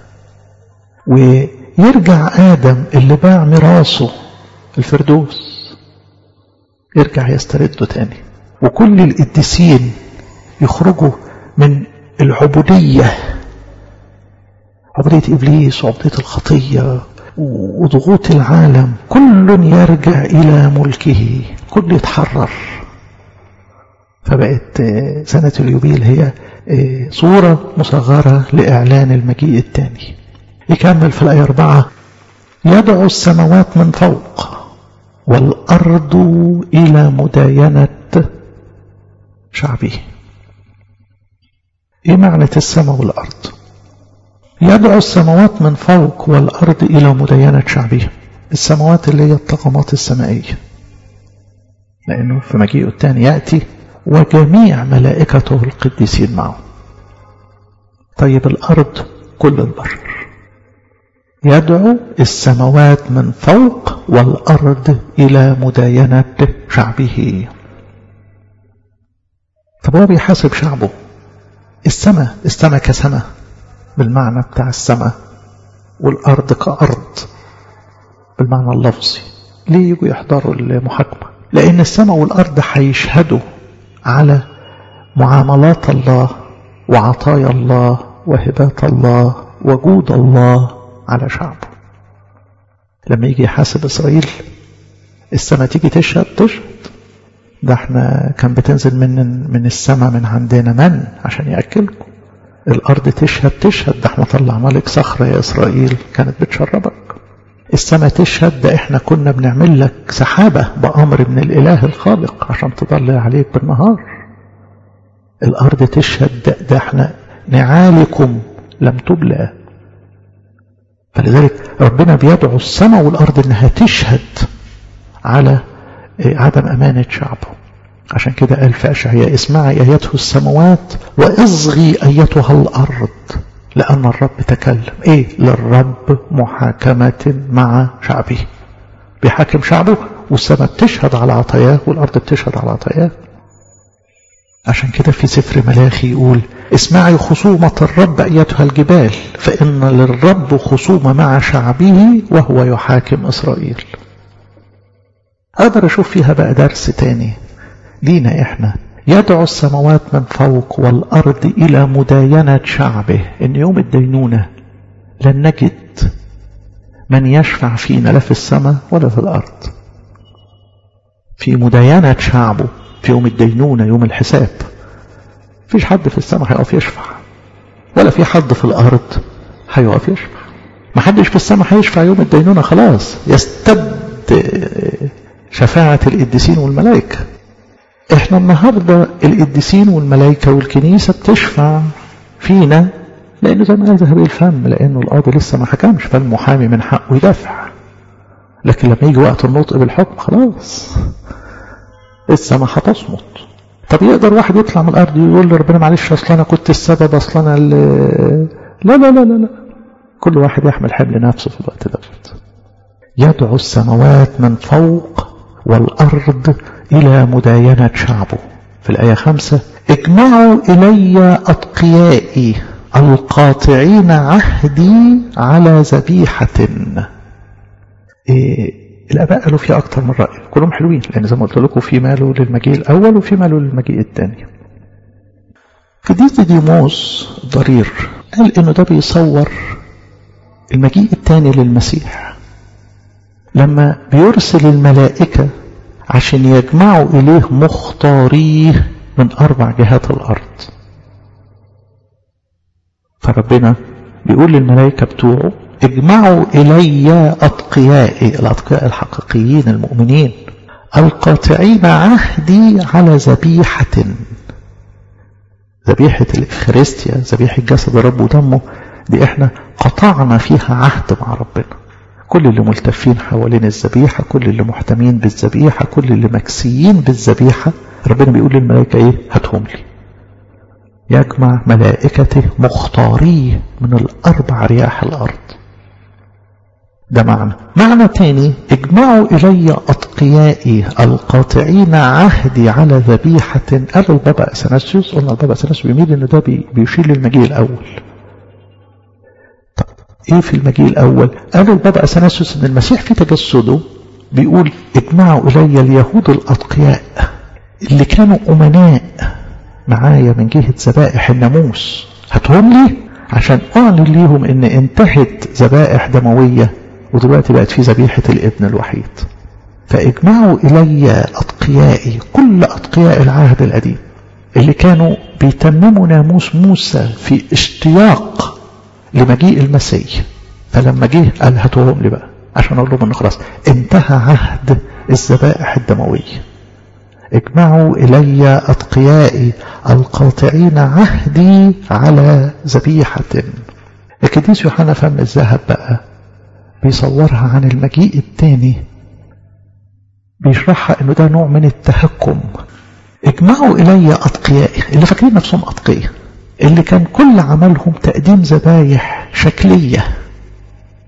ويرجع آدم اللي باع ميراثه الفردوس يرجع يسترده تاني وكل القديسين يخرجوا من العبودية عبودية إبليس وعبودية الخطية وضغوط العالم كل يرجع إلى ملكه كل يتحرر فبقت سنة اليوبيل هي صورة مصغرة لإعلان المجيء الثاني يكمل في الآية أربعة يدعو السماوات من فوق والأرض إلى مداينة شعبه إيه معنى السماء والأرض يدعو السماوات من فوق والأرض إلى مداينة شعبه السماوات اللي هي الطغمات السمائية لأنه في مجيئه الثاني يأتي وجميع ملائكته القديسين معه طيب الأرض كل البشر يدعو السماوات من فوق والأرض إلى مداينة شعبه طب هو بيحاسب شعبه السماء السماء كسماء بالمعنى بتاع السماء والأرض كأرض بالمعنى اللفظي ليه يجوا يحضروا المحاكمة لأن السماء والأرض هيشهدوا على معاملات الله وعطايا الله وهبات الله وجود الله على شعبه لما يجي يحاسب إسرائيل السماء تيجي تشهد تشهد ده احنا كان بتنزل من من السماء من عندنا من عشان يأكلكم الأرض تشهد تشهد ده احنا طلعنا لك صخرة يا إسرائيل كانت بتشربك السماء تشهد ده احنا كنا بنعمل لك سحابة بأمر من الإله الخالق عشان تضل عليك بالنهار الأرض تشهد ده, ده احنا نعالكم لم تبلى فلذلك ربنا بيدعو السماء والأرض انها تشهد على عدم أمانة شعبه عشان كده قال في أشعياء اسمعي أيته السماوات وإصغي أيتها الأرض لأن الرب تكلم إيه للرب محاكمة مع شعبه بيحاكم شعبه والسماء بتشهد على عطاياه والأرض بتشهد على عطاياه عشان كده في سفر ملاخي يقول اسمعي خصومة الرب أيتها الجبال فإن للرب خصومة مع شعبه وهو يحاكم إسرائيل أقدر أشوف فيها بقى درس تاني لينا إحنا يدعو السماوات من فوق والأرض إلى مداينة شعبه إن يوم الدينونة لن نجد من يشفع فينا لا في السماء ولا في الأرض في مداينة شعبه في يوم الدينونة يوم الحساب فيش حد في السماء هيقف يشفع ولا في حد في الأرض هيقف يشفع ما حدش في السماء هيشفع يوم الدينونة خلاص يستبد شفاعة القديسين والملائكة احنا النهاردة القديسين والملائكة والكنيسة بتشفع فينا لأنه زي ما قال ذهب الفم لأنه القاضي لسه ما حكمش فالمحامي من حقه يدافع لكن لما يجي وقت النطق بالحكم خلاص السماء هتصمت طب يقدر واحد يطلع من الأرض يقول لربنا معلش أصل أنا كنت السبب أصل أنا لا لا لا لا لا كل واحد يحمل حمل نفسه في الوقت ده يدعو السماوات من فوق والأرض إلى مداينة شعبه في الآية خمسة اجمعوا إلي أتقيائي القاطعين عهدي على ذبيحة إيه الآباء قالوا فيها أكتر من رأي كلهم حلوين لأن زي ما قلت لكم في ماله للمجيء الأول وفي ماله للمجيء الثاني قديس ديموس ضرير قال إنه ده بيصور المجيء الثاني للمسيح لما بيرسل الملائكة عشان يجمعوا إليه مختاريه من أربع جهات الأرض فربنا بيقول للملائكة بتوعه اجمعوا إلي أتقيائي الأتقياء الحقيقيين المؤمنين القاطعين عهدي على ذبيحة ذبيحة الإفخارستيا ذبيحة جسد الرب ودمه دي احنا قطعنا فيها عهد مع ربنا كل اللي ملتفين حوالين الذبيحة كل اللي محتمين بالذبيحة كل اللي مكسيين بالذبيحة ربنا بيقول للملائكة ايه هاتهم لي يجمع ملائكته مختاريه من الأربع رياح الأرض ده معنى معنى تاني اجمعوا إلي أتقيائي القاطعين عهدي على ذبيحة قال البابا أثناسيوس قلنا البابا أثناسيوس بيميل إن ده بيشير للمجيء الأول طب إيه في المجيء الأول قالوا البابا أثناسيوس إن المسيح في تجسده بيقول اجمعوا إلي اليهود الأتقياء اللي كانوا أمناء معايا من جهة ذبائح الناموس هاتهم لي عشان أعلن ليهم إن انتهت ذبائح دموية ودلوقتي بقت في ذبيحة الابن الوحيد فاجمعوا إلي أتقيائي كل أتقياء العهد القديم اللي كانوا بيتمموا ناموس موسى في اشتياق لمجيء المسيح فلما جه قال هاتوهم لي بقى عشان اقول لهم ان خلاص انتهى عهد الذبائح الدمويه اجمعوا الي اتقيائي القاطعين عهدي على ذبيحه القديس يوحنا فم الذهب بقى بيصورها عن المجيء الثاني بيشرحها انه ده نوع من التهكم اجمعوا الي اتقيائي اللي فاكرين نفسهم اتقيه اللي كان كل عملهم تقديم ذبايح شكليه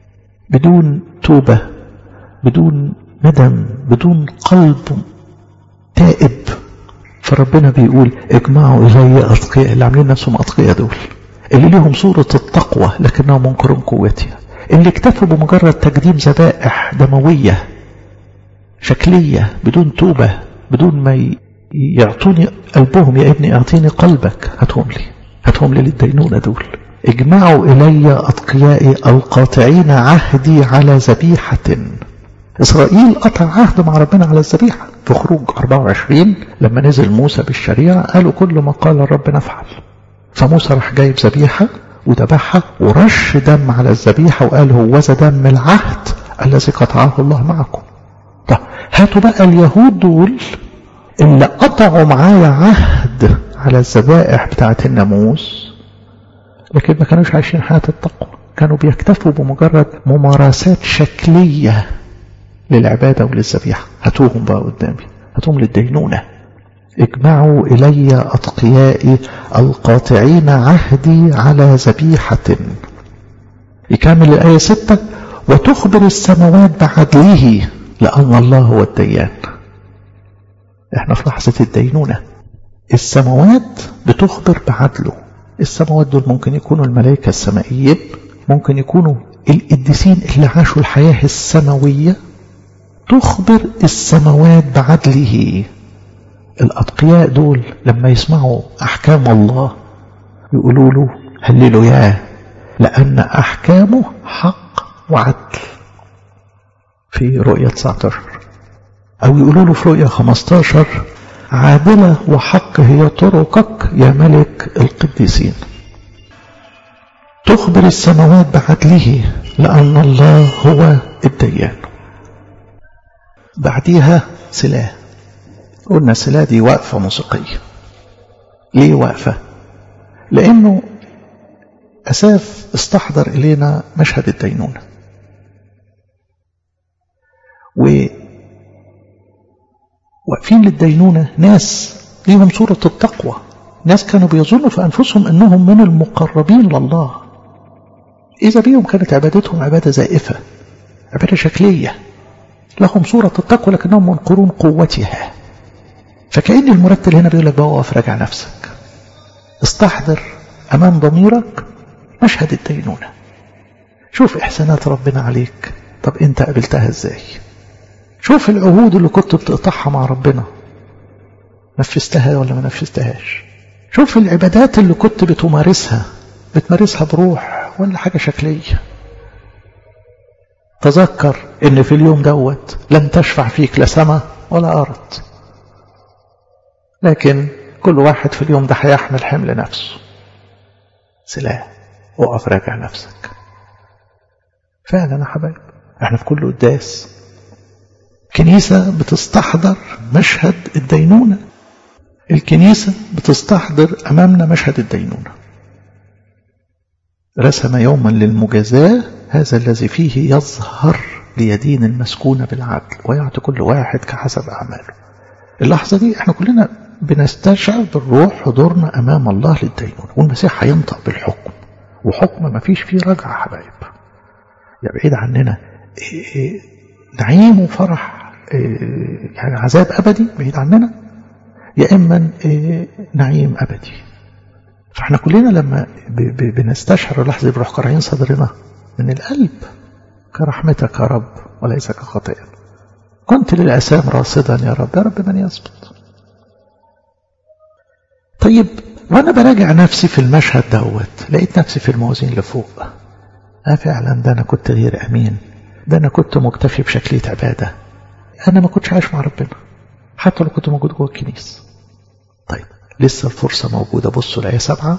بدون توبة بدون ندم بدون قلب تائب فربنا بيقول اجمعوا إلي أتقياء اللي عاملين نفسهم أتقياء دول اللي ليهم صورة التقوى لكنهم منكرون قوتها اللي اكتفوا بمجرد تقديم ذبائح دموية شكلية بدون توبة بدون ما يعطوني قلبهم يا ابني اعطيني قلبك هاتهم لي هاتهم لي للدينونة دول اجمعوا إلي أتقيائي القاطعين عهدي على ذبيحة إسرائيل قطع عهد مع ربنا على الذبيحة في خروج 24 لما نزل موسى بالشريعة قالوا كل ما قال الرب نفعل فموسى راح جايب ذبيحة وذبحها ورش دم على الذبيحة وقال هوذا دم العهد الذي قطعه الله معكم طب هاتوا بقى اليهود دول اللي قطعوا معايا عهد على الذبائح بتاعت الناموس لكن ما كانوش عايشين حياة التقوى كانوا بيكتفوا بمجرد ممارسات شكلية للعبادة وللذبيحة هاتوهم بقى قدامي هاتوهم للدينونة اجمعوا إلي أتقيائي القاطعين عهدي على ذبيحة يكمل الآية ستة وتخبر السماوات بعدله لأن الله هو الديان احنا في لحظة الدينونة السماوات بتخبر بعدله السماوات دول ممكن يكونوا الملائكة السمائيين ممكن يكونوا القديسين اللي عاشوا الحياة السماوية تخبر السماوات بعدله الأتقياء دول لما يسمعوا أحكام الله يقولوا له هللوا ياه لأن أحكامه حق وعدل في رؤية 19 أو يقولوا له في رؤية 15 عادلة وحق هي طرقك يا ملك القديسين تخبر السماوات بعدله لأن الله هو الديان بعديها سلاة قلنا سلاة دي وقفة موسيقية ليه وقفة لأنه أساف استحضر إلينا مشهد الدينونة و واقفين للدينونة ناس ليهم صورة التقوى ناس كانوا بيظنوا في أنفسهم أنهم من المقربين لله إذا بيهم كانت عبادتهم عبادة زائفة عبادة شكلية لهم صورة التقوى لكنهم منقرون قوتها فكأن المرتل هنا بيقول لك بقى وقف راجع نفسك استحضر أمام ضميرك مشهد الدينونة شوف إحسانات ربنا عليك طب أنت قبلتها إزاي شوف العهود اللي كنت بتقطعها مع ربنا نفذتها ولا ما نفذتهاش شوف العبادات اللي كنت بتمارسها بتمارسها بروح ولا حاجة شكلية تذكر ان في اليوم دوت لن تشفع فيك لا سماء ولا أرض لكن كل واحد في اليوم ده هيحمل حمل نفسه سلاح وقف راجع نفسك فعلا يا حبايب احنا في كل قداس كنيسة بتستحضر مشهد الدينونة الكنيسة بتستحضر أمامنا مشهد الدينونة رسم يوما للمجازاة هذا الذي فيه يظهر ليدين المسكونة بالعدل ويعطي كل واحد كحسب أعماله اللحظة دي احنا كلنا بنستشعر بالروح حضورنا أمام الله للدينونة والمسيح هينطق بالحكم وحكم ما فيش فيه رجعة حبايب يعني بعيد عننا نعيم وفرح يعني عذاب أبدي بعيد عننا يا إما نعيم أبدي فاحنا كلنا لما بنستشعر اللحظة بروح قرعين صدرنا من القلب كرحمتك يا رب وليس كخطئ كنت للأسام راصدا يا رب يا رب من يثبت طيب وانا براجع نفسي في المشهد دوت لقيت نفسي في الموازين لفوق اه فعلا ده انا كنت غير امين ده انا كنت مكتفي بشكلية عبادة انا ما كنتش عايش مع ربنا حتى لو كنت موجود جوه الكنيسة طيب لسه الفرصة موجودة بصوا الآية سبعة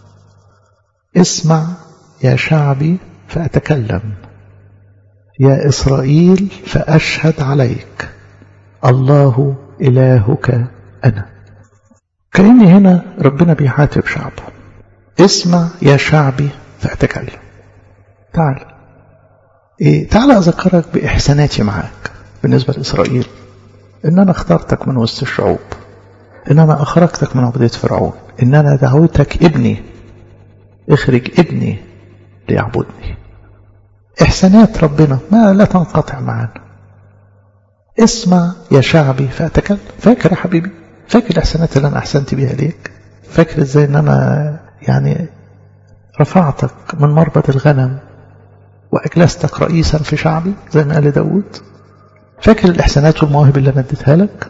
اسمع يا شعبي فأتكلم يا إسرائيل فأشهد عليك الله إلهك أنا كأن هنا ربنا بيعاتب شعبه اسمع يا شعبي فأتكلم تعال إيه تعال أذكرك بإحساناتي معاك بالنسبة لإسرائيل إن أنا اخترتك من وسط الشعوب إن أنا أخرجتك من عبودية فرعون إن أنا دعوتك ابني اخرج ابني ليعبدني إحسانات ربنا ما لا تنقطع معنا اسمع يا شعبي فأتكلم فاكر يا حبيبي فاكر الإحسانات اللي أنا أحسنت بيها ليك فاكر إزاي إن أنا يعني رفعتك من مربد الغنم وأجلستك رئيسا في شعبي زي ما قال داود فاكر الإحسانات والمواهب اللي أنا اديتها لك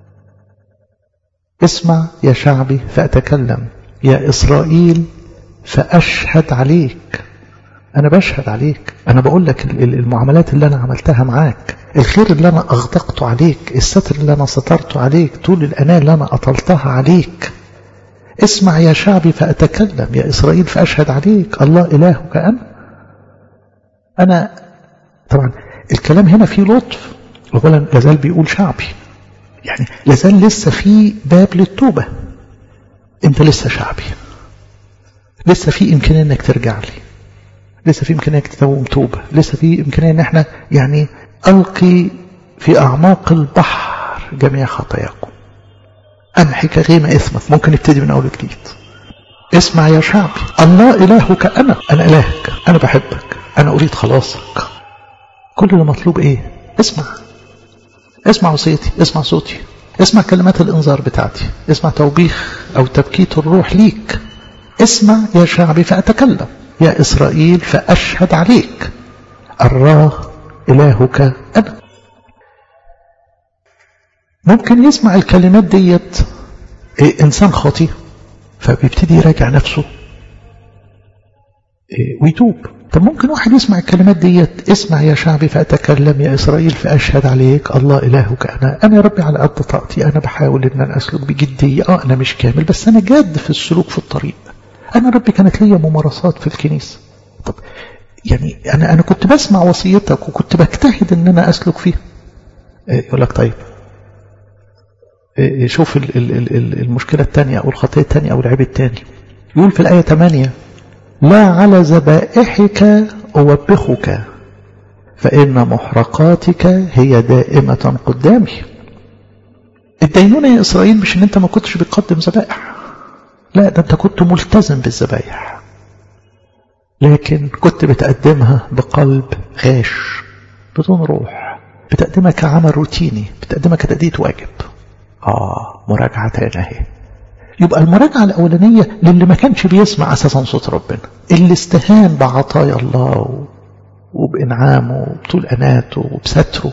اسمع يا شعبي فأتكلم يا إسرائيل فأشهد عليك أنا بشهد عليك أنا بقول لك المعاملات اللي أنا عملتها معاك الخير اللي أنا أغدقته عليك الستر اللي أنا سترته عليك طول الأناة اللي أنا أطلتها عليك اسمع يا شعبي فأتكلم يا إسرائيل فأشهد عليك الله إلهك أنا أنا طبعا الكلام هنا فيه لطف أولا لازال بيقول شعبي يعني لازال لسه في باب للتوبة أنت لسه شعبي لسه في إمكانية أنك ترجع لي لسه في إمكانية أنك تتوم توبة لسه في إمكانية أن احنا يعني ألقي في أعماق البحر جميع خطاياكم أمحك غيم إثمك ممكن نبتدي من أول جديد اسمع يا شعبي الله إلهك أنا أنا إلهك أنا بحبك أنا أريد خلاصك كل اللي مطلوب إيه اسمع اسمع وصيتي اسمع صوتي اسمع كلمات الإنذار بتاعتي اسمع توبيخ أو تبكيت الروح ليك اسمع يا شعبي فأتكلم يا إسرائيل فأشهد عليك الله إلهك أنا ممكن يسمع الكلمات ديت إيه إنسان خاطي فبيبتدي يراجع نفسه إيه ويتوب طب ممكن واحد يسمع الكلمات ديت اسمع يا شعبي فأتكلم يا إسرائيل فأشهد عليك الله إلهك أنا أنا يا ربي على قد طاقتي أنا بحاول إن أنا أسلك بجدية آه أنا مش كامل بس أنا جاد في السلوك في الطريق أنا ربي كانت ليا ممارسات في الكنيسة طب يعني أنا أنا كنت بسمع وصيتك وكنت بجتهد إن أنا أسلك فيها يقول لك طيب شوف ال ال ال المشكلة الثانية أو الخطية الثانية أو العيب الثاني يقول في الآية 8 لا على ذبائحك أوبخك فإن محرقاتك هي دائمة قدامي الدينونة يا إسرائيل مش إن أنت ما كنتش بتقدم ذبائح لا ده أنت كنت ملتزم بالذبائح لكن كنت بتقدمها بقلب غاش بدون روح بتقدمها كعمل روتيني بتقدمها كتأدية واجب آه مراجعة تاني اهي يبقى المراجعة الأولانية للي ما كانش بيسمع أساسا صوت ربنا اللي استهان بعطايا الله وبإنعامه وبطول أناته وبستره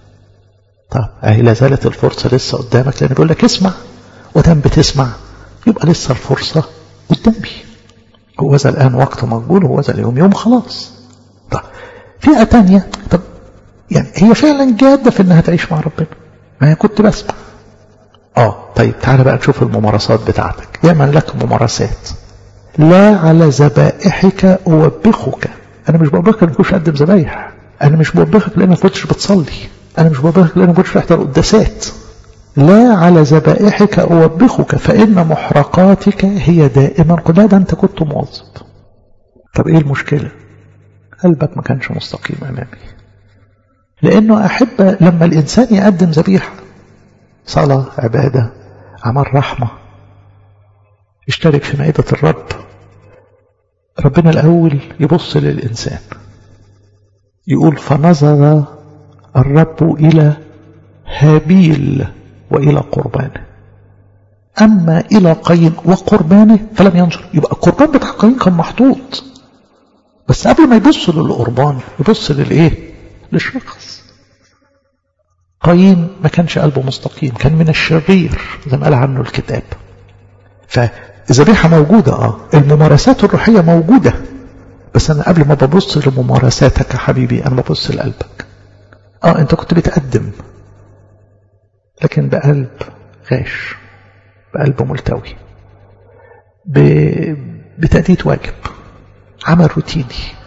طب أهي لا زالت الفرصة لسه قدامك لأن بيقول لك اسمع ودام بتسمع يبقى لسه الفرصة قدامي هو ذا الآن وقت مقبول هو ذا اليوم يوم خلاص طب فئة تانية طب يعني هي فعلا جادة في انها تعيش مع ربنا ما هي كنت بسمع اه طيب تعالى بقى نشوف الممارسات بتاعتك يا من لك ممارسات لا على ذبائحك أوبخك أنا مش بوبخك لأنك كنتش أقدم ذبايح أنا مش بوبخك لأنك كنتش بتصلي أنا مش بوبخك لأنك كنتش بتحضر قداسات لا على ذبائحك أوبخك فإن محرقاتك هي دائما لا ده أنت كنت موظف طب إيه المشكلة قلبك ما كانش مستقيم أمامي لأنه أحب لما الإنسان يقدم ذبيحة صلاة عبادة عمل رحمة اشترك في مائدة الرب ربنا الأول يبص للإنسان يقول فنظر الرب إلى هابيل وإلى قربانه أما إلى قايين وقربانه فلم ينظر يبقى القربان بتاع قايين كان محطوط بس قبل ما يبص للقربان يبص للإيه للشخص قايين ما كانش قلبه مستقيم كان من الشرير زي ما قال عنه الكتاب فالذبيحة موجودة اه الممارسات الروحية موجودة بس أنا قبل ما ببص لممارساتك يا حبيبي أنا ببص لقلبك اه أنت كنت بتقدم لكن بقلب غاش بقلب ملتوي ب... بتأدية واجب عمل روتيني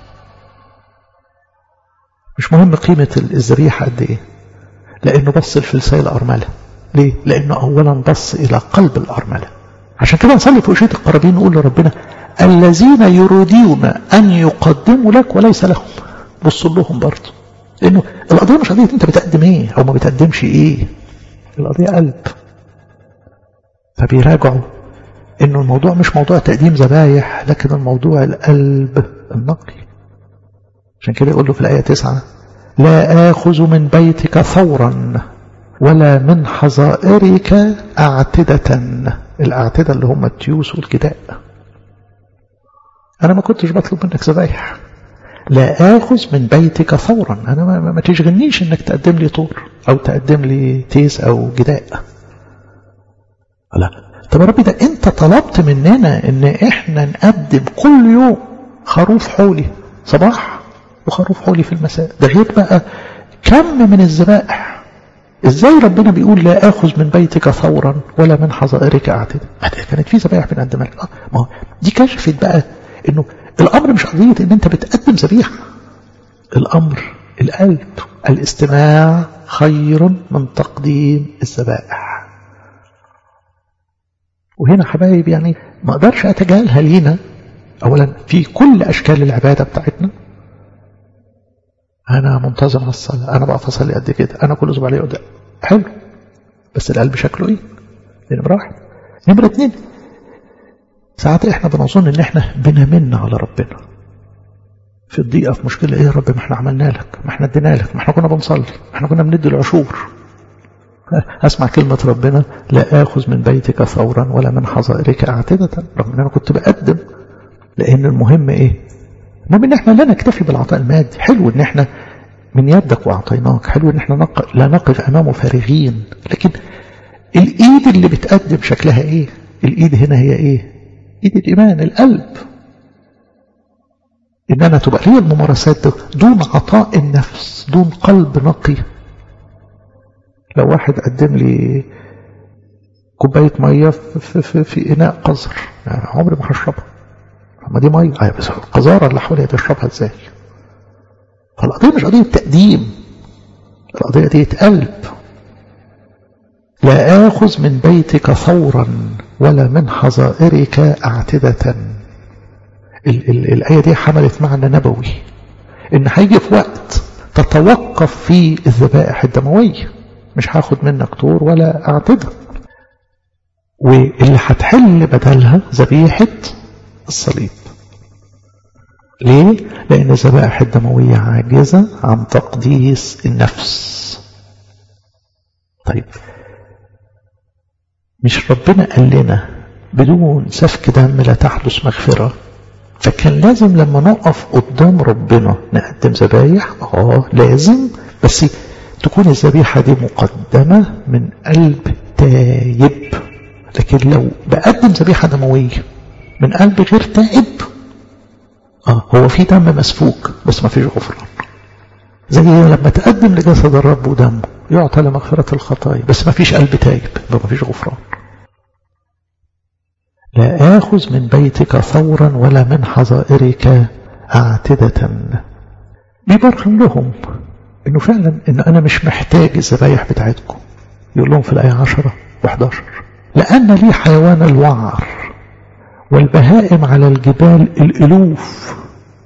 مش مهم قيمة الذبيحة قد ايه لانه بص الفلساء الارملة ليه لانه اولا بص الى قلب الارملة عشان كده نصلي في أشية القرابين نقول لربنا الذين يريدون ان يقدموا لك وليس لهم بصوا لهم برضه لانه القضية مش قضية انت بتقدم ايه او ما بتقدمش ايه القضية قلب فبيراجعوا انه الموضوع مش موضوع تقديم ذبايح لكن الموضوع القلب النقي عشان كده يقول له في الآية تسعة لا آخذ من بيتك ثورا ولا من حظائرك أعتدة الأعتدة اللي هم التيوس والجداء أنا ما كنتش بطلب منك ذبايح لا آخذ من بيتك ثورا أنا ما, ما تشغلنيش إنك تقدم لي طور أو تقدم لي تيس أو جداء لا طب يا ربي ده أنت طلبت مننا إن إحنا نقدم كل يوم خروف حولي صباح وخروف حولي في المساء ده غير بقى كم من الذبائح ازاي ربنا بيقول لا اخذ من بيتك ثورا ولا من حظائرك اعتد كانت في ذبائح بنقدمها لك ما هو دي كشفت بقى انه الامر مش قضيه ان انت بتقدم ذبيحه الامر القلب الاستماع خير من تقديم الذبائح وهنا حبايب يعني ما اقدرش اتجاهلها لينا اولا في كل اشكال العباده بتاعتنا انا منتظم على الصلاه انا بقف اصلي قد كده انا كل اسبوع ليا قدام حلو بس القلب شكله ايه دي نمره واحد نمره اتنين ساعات احنا بنظن ان احنا بنمن على ربنا في الضيقه في مشكله ايه يا رب ما احنا عملنا لك ما احنا ادينا لك ما احنا كنا بنصلي ما احنا كنا بندي العشور اسمع كلمه ربنا لا اخذ من بيتك ثورا ولا من حظائرك اعتده رغم ان انا كنت بقدم لان المهم ايه المهم ان احنا لا نكتفي بالعطاء المادي حلو ان احنا من يدك واعطيناك حلو ان احنا نق... لا نقف امامه فارغين لكن الايد اللي بتقدم شكلها ايه الايد هنا هي ايه ايد الايمان القلب ان انا تبقى لي الممارسات دي دون عطاء النفس دون قلب نقي لو واحد قدم لي كوبايه ميه في, في, في اناء قذر يعني عمري ما هشربها ما دي ميه ايوه بس القذاره اللي حواليها تشربها ازاي فالقضيه مش قضيه تقديم القضيه دي قلب لا آخذ من بيتك ثورا ولا من حظائرك أعتدة ال ال الآية دي حملت معنى نبوي إن هيجي في وقت تتوقف فيه الذبائح الدموية مش هاخد منك طور ولا أعتدة واللي هتحل بدلها ذبيحة الصليب ليه؟ لأن الذبائح الدموية عاجزة عن تقديس النفس طيب مش ربنا قال لنا بدون سفك دم لا تحدث مغفرة فكان لازم لما نقف قدام ربنا نقدم ذبايح اه لازم بس تكون الذبيحة دي مقدمة من قلب تايب لكن لو بقدم ذبيحة دموية من قلب غير تائب اه هو في دم مسفوك بس ما فيش غفران زي لما تقدم لجسد الرب ودمه يعطى لمغفرة الخطايا بس ما فيش قلب تايب ما فيش غفران لا آخذ من بيتك ثورا ولا من حظائرك أعتدة بيبرهن لهم انه فعلا ان انا مش محتاج الذبايح بتاعتكم يقول لهم في الآية 10 و11 لأن لي حيوان الوعر والبهائم على الجبال الألوف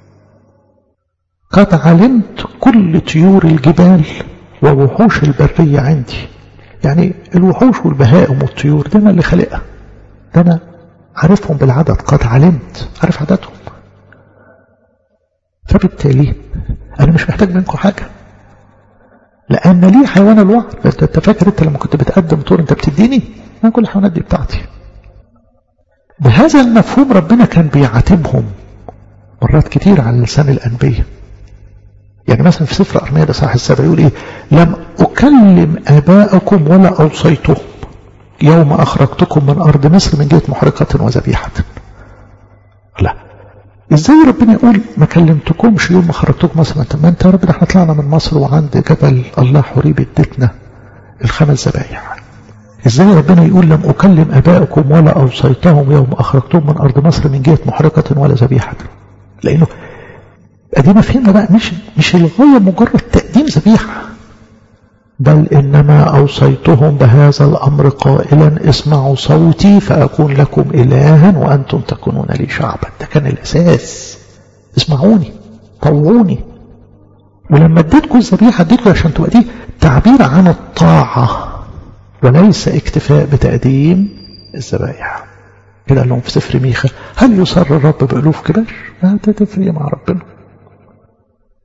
قد علمت كل طيور الجبال ووحوش البرية عندي يعني الوحوش والبهائم والطيور ده أنا اللي خلقها ده أنا عارفهم بالعدد قد علمت عارف عددهم فبالتالي أنا مش محتاج منكم حاجة لأن لي حيوان الوعر أنت فاكر أنت لما كنت بتقدم طور أنت بتديني أنا كل الحيوانات دي بتاعتي بهذا المفهوم ربنا كان بيعاتبهم مرات كتير على لسان الأنبياء يعني مثلا في سفر أرمية ده صح السبع يقول إيه لم أكلم آباءكم ولا أوصيتهم يوم أخرجتكم من أرض مصر من جهة محرقة وذبيحة لا ازاي ربنا يقول ما كلمتكمش يوم ما خرجتكم مصر طب ما انت يا رب ده احنا طلعنا من مصر وعند جبل الله حريب اديتنا الخمس ذبايح ازاي ربنا يقول لم اكلم ابائكم ولا اوصيتهم يوم اخرجتهم من ارض مصر من جهه محرقه ولا ذبيحه لانه ادينا فهمنا بقى مش مش الغايه مجرد تقديم ذبيحه بل انما اوصيتهم بهذا الامر قائلا اسمعوا صوتي فاكون لكم الها وانتم تكونون لي شعبا ده كان الاساس اسمعوني طوعوني ولما اديتكم الذبيحه اديتكم عشان تبقى دي تعبير عن الطاعه وليس اكتفاء بتقديم الذبائح كده قال لهم في سفر ميخا هل يصر الرب بألوف كبار؟ لا تفرق مع ربنا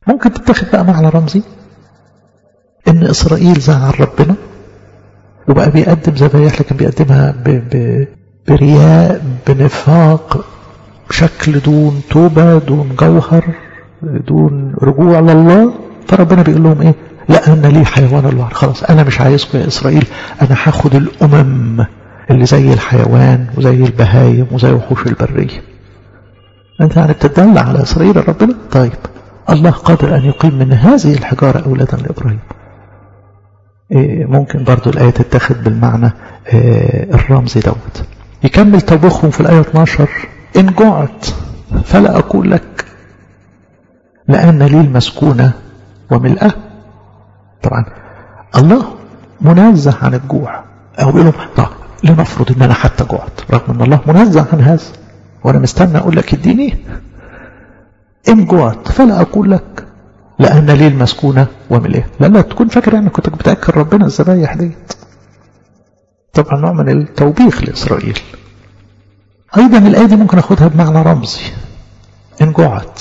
ممكن تتاخد بقى معنى رمزي ان اسرائيل زعل ربنا وبقى بيقدم ذبايح لكن بيقدمها ب... ب... برياء بنفاق بشكل دون توبة دون جوهر دون رجوع لله فربنا بيقول لهم ايه لا انا لي حيوان البحر خلاص انا مش عايزكم يا اسرائيل انا هاخد الامم اللي زي الحيوان وزي البهايم وزي وحوش البرية انت يعني بتدلع على اسرائيل ربنا طيب الله قادر ان يقيم من هذه الحجارة اولادا لابراهيم إيه ممكن برضو الآية تتخذ بالمعنى إيه الرمزي دوت يكمل توبخهم في الآية 12 إن جعت فلا أقول لك لأن لي المسكونة وملأه طبعا الله منزه عن الجوع أو بيقول لهم طب لنفرض إن أنا حتى جعت رغم إن الله منزه عن هذا وأنا مستنى أقول لك اديني إن جعت فلا أقول لك لأن لي المسكونة وملئه لا لا تكون فاكر أنك كنت بتأكل ربنا الذبايح ديت طبعا نوع من التوبيخ لإسرائيل أيضا الآية دي ممكن أخدها بمعنى رمزي إن جعت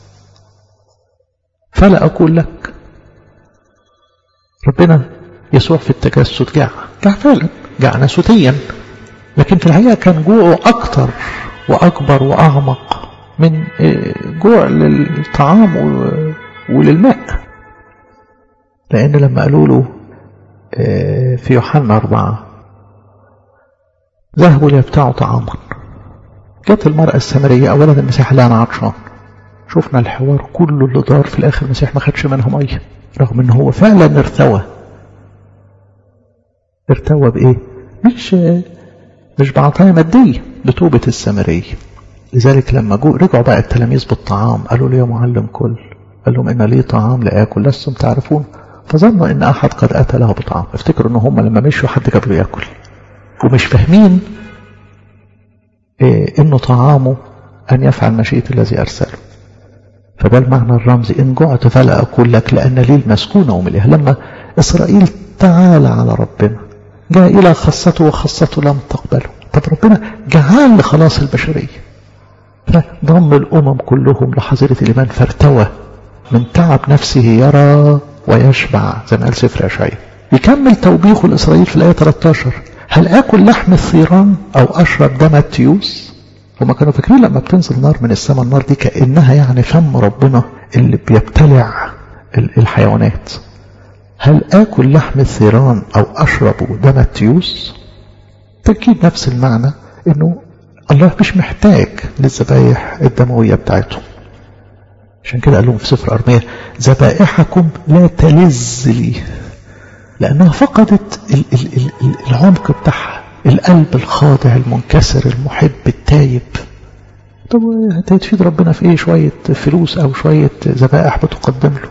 فلا أقول لك ربنا يسوع في التجسد جاع جاع فعلا جاع ناسوتيا لكن في الحقيقة كان جوعه أكتر وأكبر وأعمق من جوع للطعام وللماء لأن لما قالوا له في يوحنا أربعة ذهبوا ليبتاعوا طعاما جت المرأة السامرية أولا المسيح قال أنا عطشان شفنا الحوار كله اللي دار في الآخر المسيح ما خدش منهم أي رغم إن هو فعلا ارتوى ارتوى بإيه؟ مش مش بعطايا مادية بتوبة السامرية لذلك لما جو رجعوا بقى التلاميذ بالطعام قالوا له يا معلم كل قال لهم إن لي طعام لآكل لستم تعرفون فظنوا إن أحد قد أتى له بطعام افتكروا إن هم لما مشوا حد جاب له ياكل ومش فاهمين إيه إنه طعامه أن يفعل مشيئة الذي أرسله فده المعنى الرمزي إن جعت فلا أقول لك لأن لي المسكونة ومليها لما إسرائيل تعالى على ربنا جاء إلى خاصته وخاصته لم تقبله طب ربنا جعل لخلاص البشرية فضم الأمم كلهم لحظيرة الإيمان فارتوى من تعب نفسه يرى ويشبع زي ما قال سفر أشعياء يكمل توبيخ الإسرائيل في الآية 13 هل آكل لحم الثيران أو أشرب دم التيوس هما كانوا فاكرين لما بتنزل نار من السماء النار دي كأنها يعني فم ربنا اللي بيبتلع الحيوانات هل آكل لحم الثيران أو أشرب دم التيوس تأكيد نفس المعنى إنه الله مش محتاج للذبايح الدموية بتاعته عشان كده قال لهم في سفر أرمية ذبائحكم لا تلذ لي لأنها فقدت ال ال ال العمق بتاعها القلب الخاضع المنكسر المحب التايب طب هتفيد ربنا في ايه شوية فلوس او شوية ذبائح بتقدم له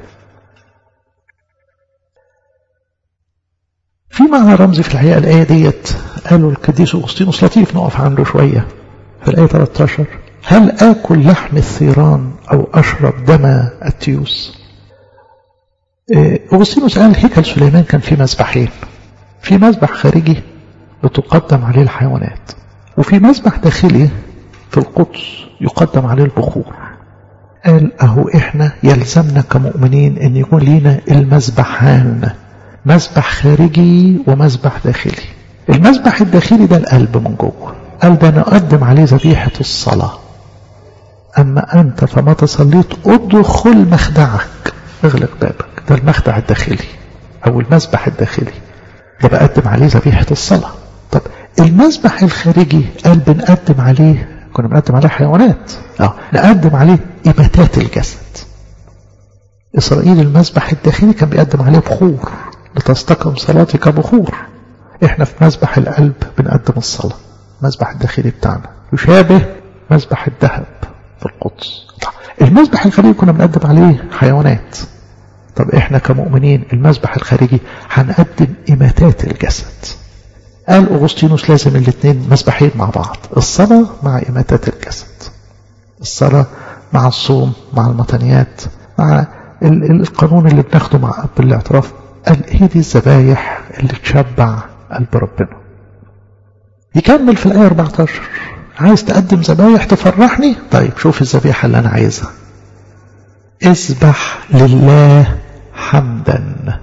في معنى رمزي في الحقيقة الآية ديت قالوا القديس أغسطينوس لطيف نقف عنده شوية في الآية 13 هل آكل لحم الثيران أو أشرب دم التيوس أغسطينوس قال هيكل سليمان كان فيه مذبحين في مذبح خارجي بتقدم عليه الحيوانات وفي مذبح داخلي في القدس يقدم عليه البخور قال أهو إحنا يلزمنا كمؤمنين أن يكون لينا المذبحان مذبح خارجي ومذبح داخلي المذبح الداخلي ده القلب من جوه قال ده نقدم عليه ذبيحة الصلاة أما أنت فمتى صليت ادخل مخدعك اغلق بابك ده المخدع الداخلي أو المذبح الداخلي ده بقدم عليه ذبيحة الصلاة طب المذبح الخارجي قال بنقدم عليه كنا بنقدم عليه حيوانات اه نقدم عليه إباتات الجسد إسرائيل المذبح الداخلي كان بيقدم عليه بخور لتستقم صلاتي كبخور احنا في مذبح القلب بنقدم الصلاة المذبح الداخلي بتاعنا يشابه مذبح الذهب في القدس المذبح الخارجي كنا بنقدم عليه حيوانات طب احنا كمؤمنين المذبح الخارجي هنقدم إماتات الجسد قال أغسطينوس لازم الاثنين مذبحين مع بعض الصلاة مع إماتات الجسد الصلاة مع الصوم مع المطنيات مع القانون اللي بناخده مع أب الاعتراف قال هي دي الذبايح اللي تشبع قلب ربنا يكمل في الآية 14 عايز تقدم ذبايح تفرحني طيب شوف الذبيحة اللي أنا عايزها اذبح لله حمدا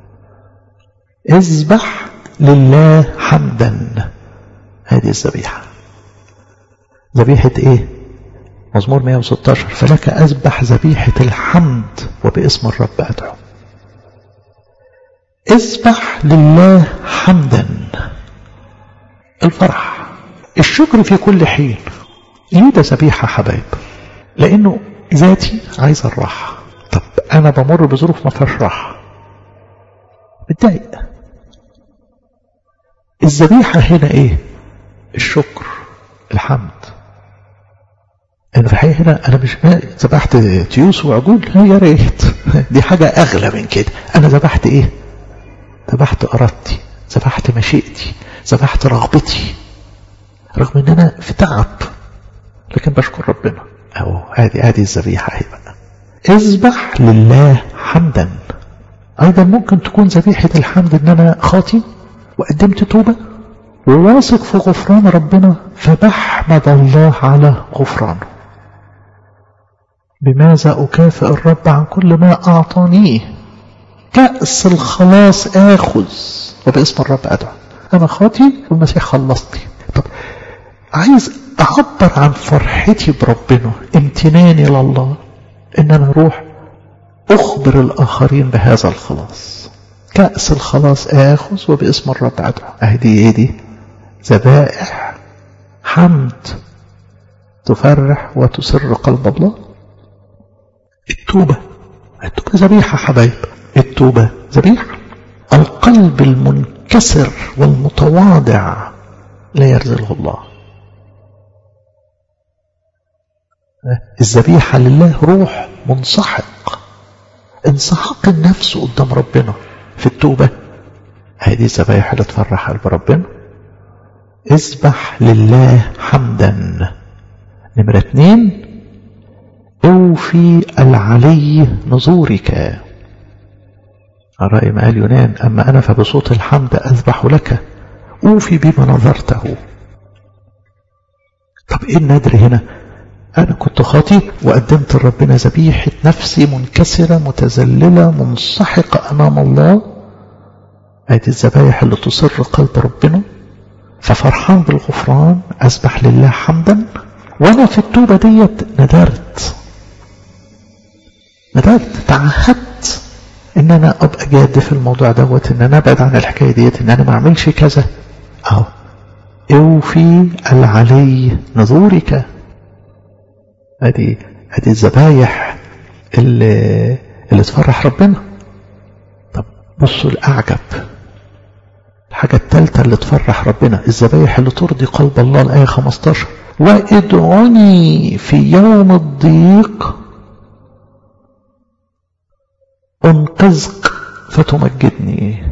اذبح لله حمدا هذه الذبيحة ذبيحة ايه مزمور 116 فلك اذبح ذبيحة الحمد وباسم الرب ادعو اذبح لله حمدا الفرح الشكر في كل حين ليه ده ذبيحة حبايب لانه ذاتي عايز الراحة طب انا بمر بظروف ما فيهاش راحة متضايق الذبيحة هنا ايه الشكر الحمد ان في الحقيقة هنا انا مش ذبحت تيوس وعجول يا ريت دي حاجة اغلى من كده انا ذبحت ايه ذبحت ارادتي ذبحت مشيئتي ذبحت رغبتي رغم ان انا في تعب لكن بشكر ربنا اهو هذه هذه الذبيحة اهي بقى اذبح لله حمدا ايضا ممكن تكون ذبيحة الحمد ان انا خاطي وقدمت توبة وواثق في غفران ربنا فبحمد الله على غفرانه بماذا أكافئ الرب عن كل ما أعطانيه كأس الخلاص آخذ وباسم الرب أدعو أنا خاطي والمسيح خلصني طب عايز أعبر عن فرحتي بربنا امتناني لله إن أنا أروح أخبر الآخرين بهذا الخلاص كأس الخلاص آخذ وباسم الرب أدعو أهدي إيه دي ذبائح حمد تفرح وتسر قلب الله التوبة التوبة ذبيحة حبايب التوبة ذبيحة القلب المنكسر والمتواضع لا يرزله الله الذبيحة لله روح منسحق انسحاق النفس قدام ربنا في التوبة هذه الذبائح اللي تفرح قلب ربنا اذبح لله حمدا نمرة اتنين اوفي العلي نذورك الرأي ما قال يونان أما أنا فبصوت الحمد أذبح لك أوفي بما نظرته طب إيه النذر هنا أنا كنت خاطي وقدمت لربنا ذبيحة نفسي منكسرة متذللة منسحقة أمام الله هذه الذبايح اللي تصر قلب ربنا ففرحان بالغفران أسبح لله حمدا وأنا في التوبة ديت ندرت ندرت تعهدت ان انا ابقى جاد في الموضوع دوت ان انا ابعد عن الحكايه ديت ان انا ما اعملش كذا اهو اوفي العلي نذورك ادي ادي الذبايح اللي اللي تفرح ربنا طب بصوا الاعجب الحاجة الثالثة اللي تفرح ربنا الذبايح اللي ترضي قلب الله الآية 15 وادعوني في يوم الضيق انقذك فتمجدني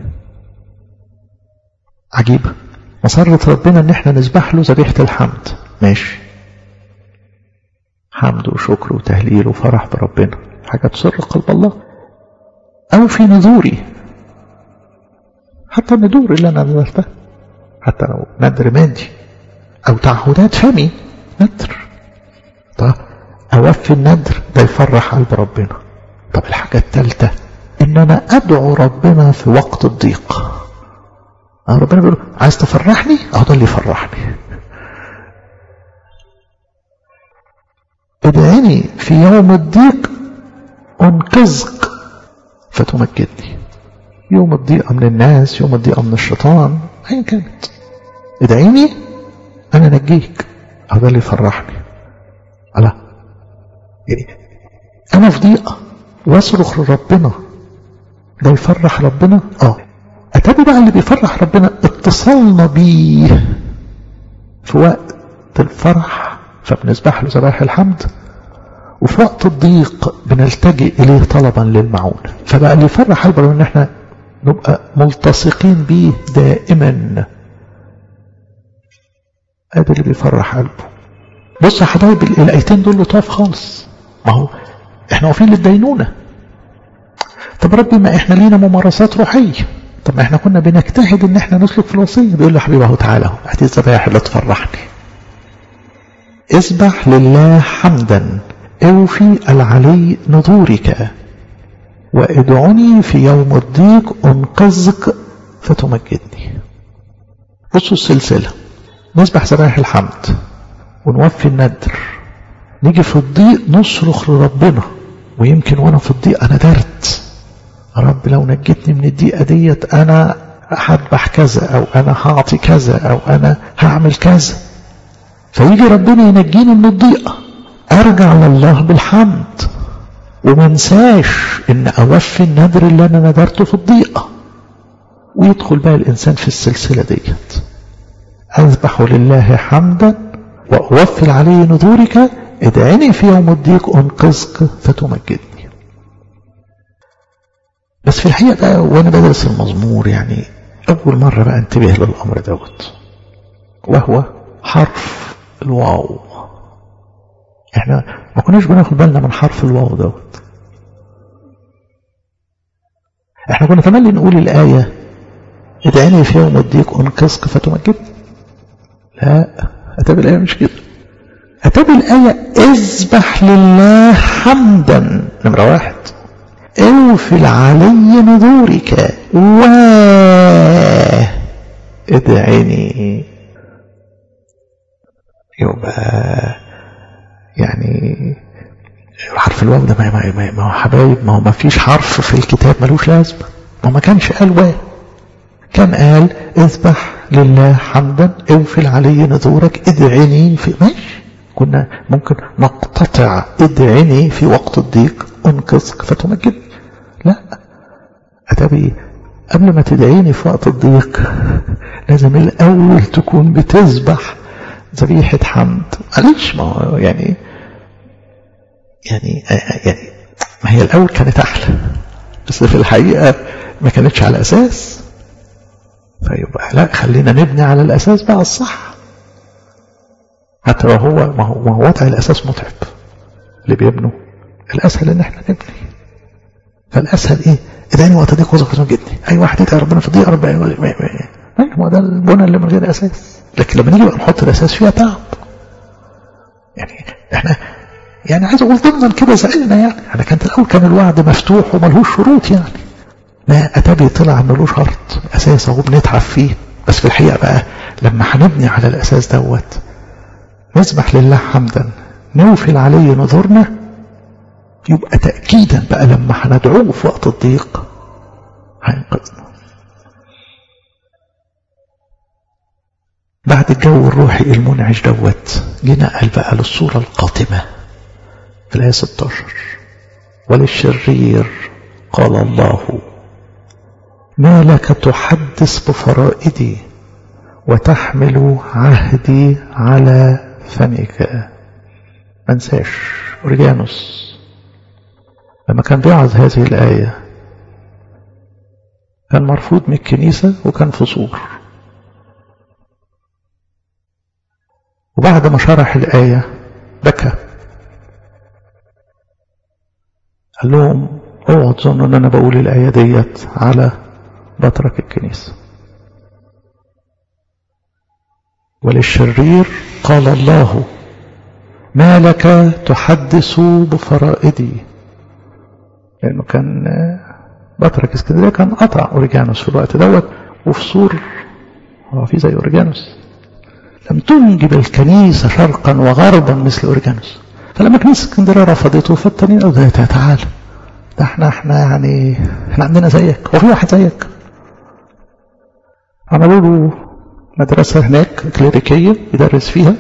عجيبة مسرة ربنا ان احنا نذبح له ذبيحة الحمد ماشي حمد وشكر وتهليل وفرح بربنا حاجة تسر قلب الله او في نذوري حتى الندور اللي انا نذرتها حتى لو ندر مادي او تعهدات فمي ندر طب اوفي الندر ده يفرح قلب ربنا طب الحاجة الثالثة ان انا ادعو ربنا في وقت الضيق ربنا بيقول عايز تفرحني اه ده اللي يفرحني ادعيني في يوم الضيق انقذك فتمجدني يوم الضيقة من الناس يوم الضيقة من الشيطان ايا كانت ادعيني انا نجيك اه ده اللي يفرحني الله يعني انا في ضيقه واصرخ لربنا ده يفرح ربنا اه اتابع بقى اللي بيفرح ربنا اتصلنا بيه في وقت الفرح فبنذبح له ذبائح الحمد وفي وقت الضيق بنلتجئ اليه طلبا للمعون فبقى اللي يفرح قلبه ان احنا نبقى ملتصقين بيه دائما هذا اللي بيفرح قلبه بص يا حبايب الايتين دول لطاف خالص ما هو احنا واقفين للدينونة طب ربي ما احنا لينا ممارسات روحية طب ما احنا كنا بنجتهد ان احنا نسلك في الوصية بيقول له حبيبي اهو تعالى اهو هاتي الذبايح اللي تفرحني اذبح لله حمدا اوفي العلي نذورك وادعني في يوم الضيق انقذك فتمجدني بصوا السلسلة نسبح ذبائح الحمد ونوفي الندر نيجي في الضيق نصرخ لربنا ويمكن وانا في الضيق انا درت رب لو نجتني من الضيقة ديت انا هذبح كذا او انا هعطي كذا او انا هعمل كذا فيجي ربنا ينجيني من الضيقة ارجع لله بالحمد ومنساش ان اوفي النذر اللي انا نذرته في الضيقة ويدخل بقى الانسان في السلسلة ديت اذبح لله حمدا واوفي عليه نذورك ادعني في يوم الضيق انقذك فتمجدني بس في الحقيقة بقى وانا بدرس المزمور يعني اول مرة بقى انتبه للامر دوت وهو حرف الواو احنا ما كناش بناخد بالنا من حرف الواو دوت احنا كنا تملي نقول الآية ادعيني في يوم الضيق انقذك فتمجدني لا أتابع الآية مش كده أتابع الآية اذبح لله حمدا نمرة واحد اوفي العلي نذورك و ادعيني يبقى يعني حرف الواو ده ما, ما, ما هو حبايب ما هو ما فيش حرف في الكتاب ملوش لازمه ما ما كانش قال واو كان قال اذبح لله حمدا اوفي العلي نذورك ادعني في ماشي كنا ممكن نقتطع ادعني في وقت الضيق انقذك فتمجدني لا أتبي قبل ما تدعيني في وقت الضيق لازم الأول تكون بتذبح ذبيحة حمد معلش ما هو يعني يعني يعني ما هي الأول كانت أحلى بس في الحقيقة ما كانتش على أساس فيبقى لا خلينا نبني على الأساس بقى الصح حتى لو هو ما هو, ما هو وضع الأساس متعب اللي بيبنوا الأسهل إن احنا نبني فالأسهل إيه اداني وقت ضيق وظيفة جدني أي واحد يدعي ربنا في ضيق ربنا ما ده البنى اللي من غير أساس لكن لما نيجي بقى نحط الأساس فيها تعب يعني احنا يعني عايز اقول ضمنا كده زعلنا يعني انا كانت الاول كان الوعد مفتوح وملهوش شروط يعني لا اتابي طلع انه له شرط اساس اهو بنتعب فيه بس في الحقيقه بقى لما هنبني على الاساس دوت نسبح لله حمدا نوفي عليه نذورنا يبقى تاكيدا بقى لما هندعوه في وقت الضيق هينقذنا بعد الجو الروحي المنعش دوت جينا قال بقى للصورة القاتمة في الآية 16 وللشرير قال الله ما لك تحدث بفرائدي وتحمل عهدي على فمك منساش أوريجانوس لما كان بيعظ هذه الآية كان مرفوض من الكنيسة وكان في صور وبعد ما شرح الآية بكى قال لهم اوعوا تظنوا ان انا بقول الآية ديت على بطرك الكنيسة وللشرير قال الله ما لك تحدث بفرائدي لأنه كان بطرك اسكندرية كان قطع أوريجانوس في الوقت دوت وفي سور هو في زي أوريجانوس لم تنجب الكنيسة شرقا وغربا مثل أوريجانوس فلما كنيسة اسكندرية رفضته فالتانيين قالوا ده تعال ده احنا احنا يعني احنا عندنا زيك وفي واحد زيك عملوا له مدرسة هناك كليريكية يدرس فيها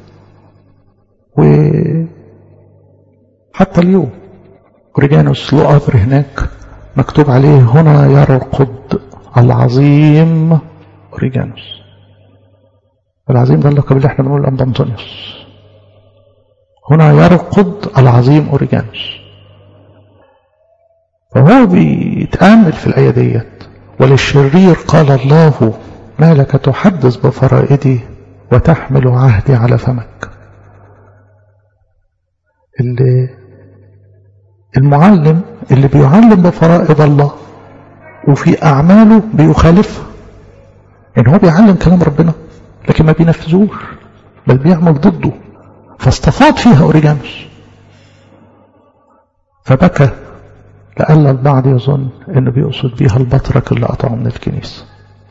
وحتى اليوم أوريجانوس له قبر هناك مكتوب عليه هنا يرقد العظيم أوريجانوس العظيم ده اللقب اللي احنا بنقول أنبا أنطونيوس هنا يرقد العظيم أوريجانوس فهو بيتأمل في الآية ديت وللشرير قال الله ما لك تحدث بفرائدي وتحمل عهدي على فمك اللي المعلم اللي بيعلم بفرائض الله وفي أعماله بيخالفها يعني هو بيعلم كلام ربنا لكن ما بينفذوش بل بيعمل ضده فاستفاض فيها أوريجانوس فبكى لألا البعض يظن أنه بيقصد بيها البطرك اللي قطعه من الكنيسة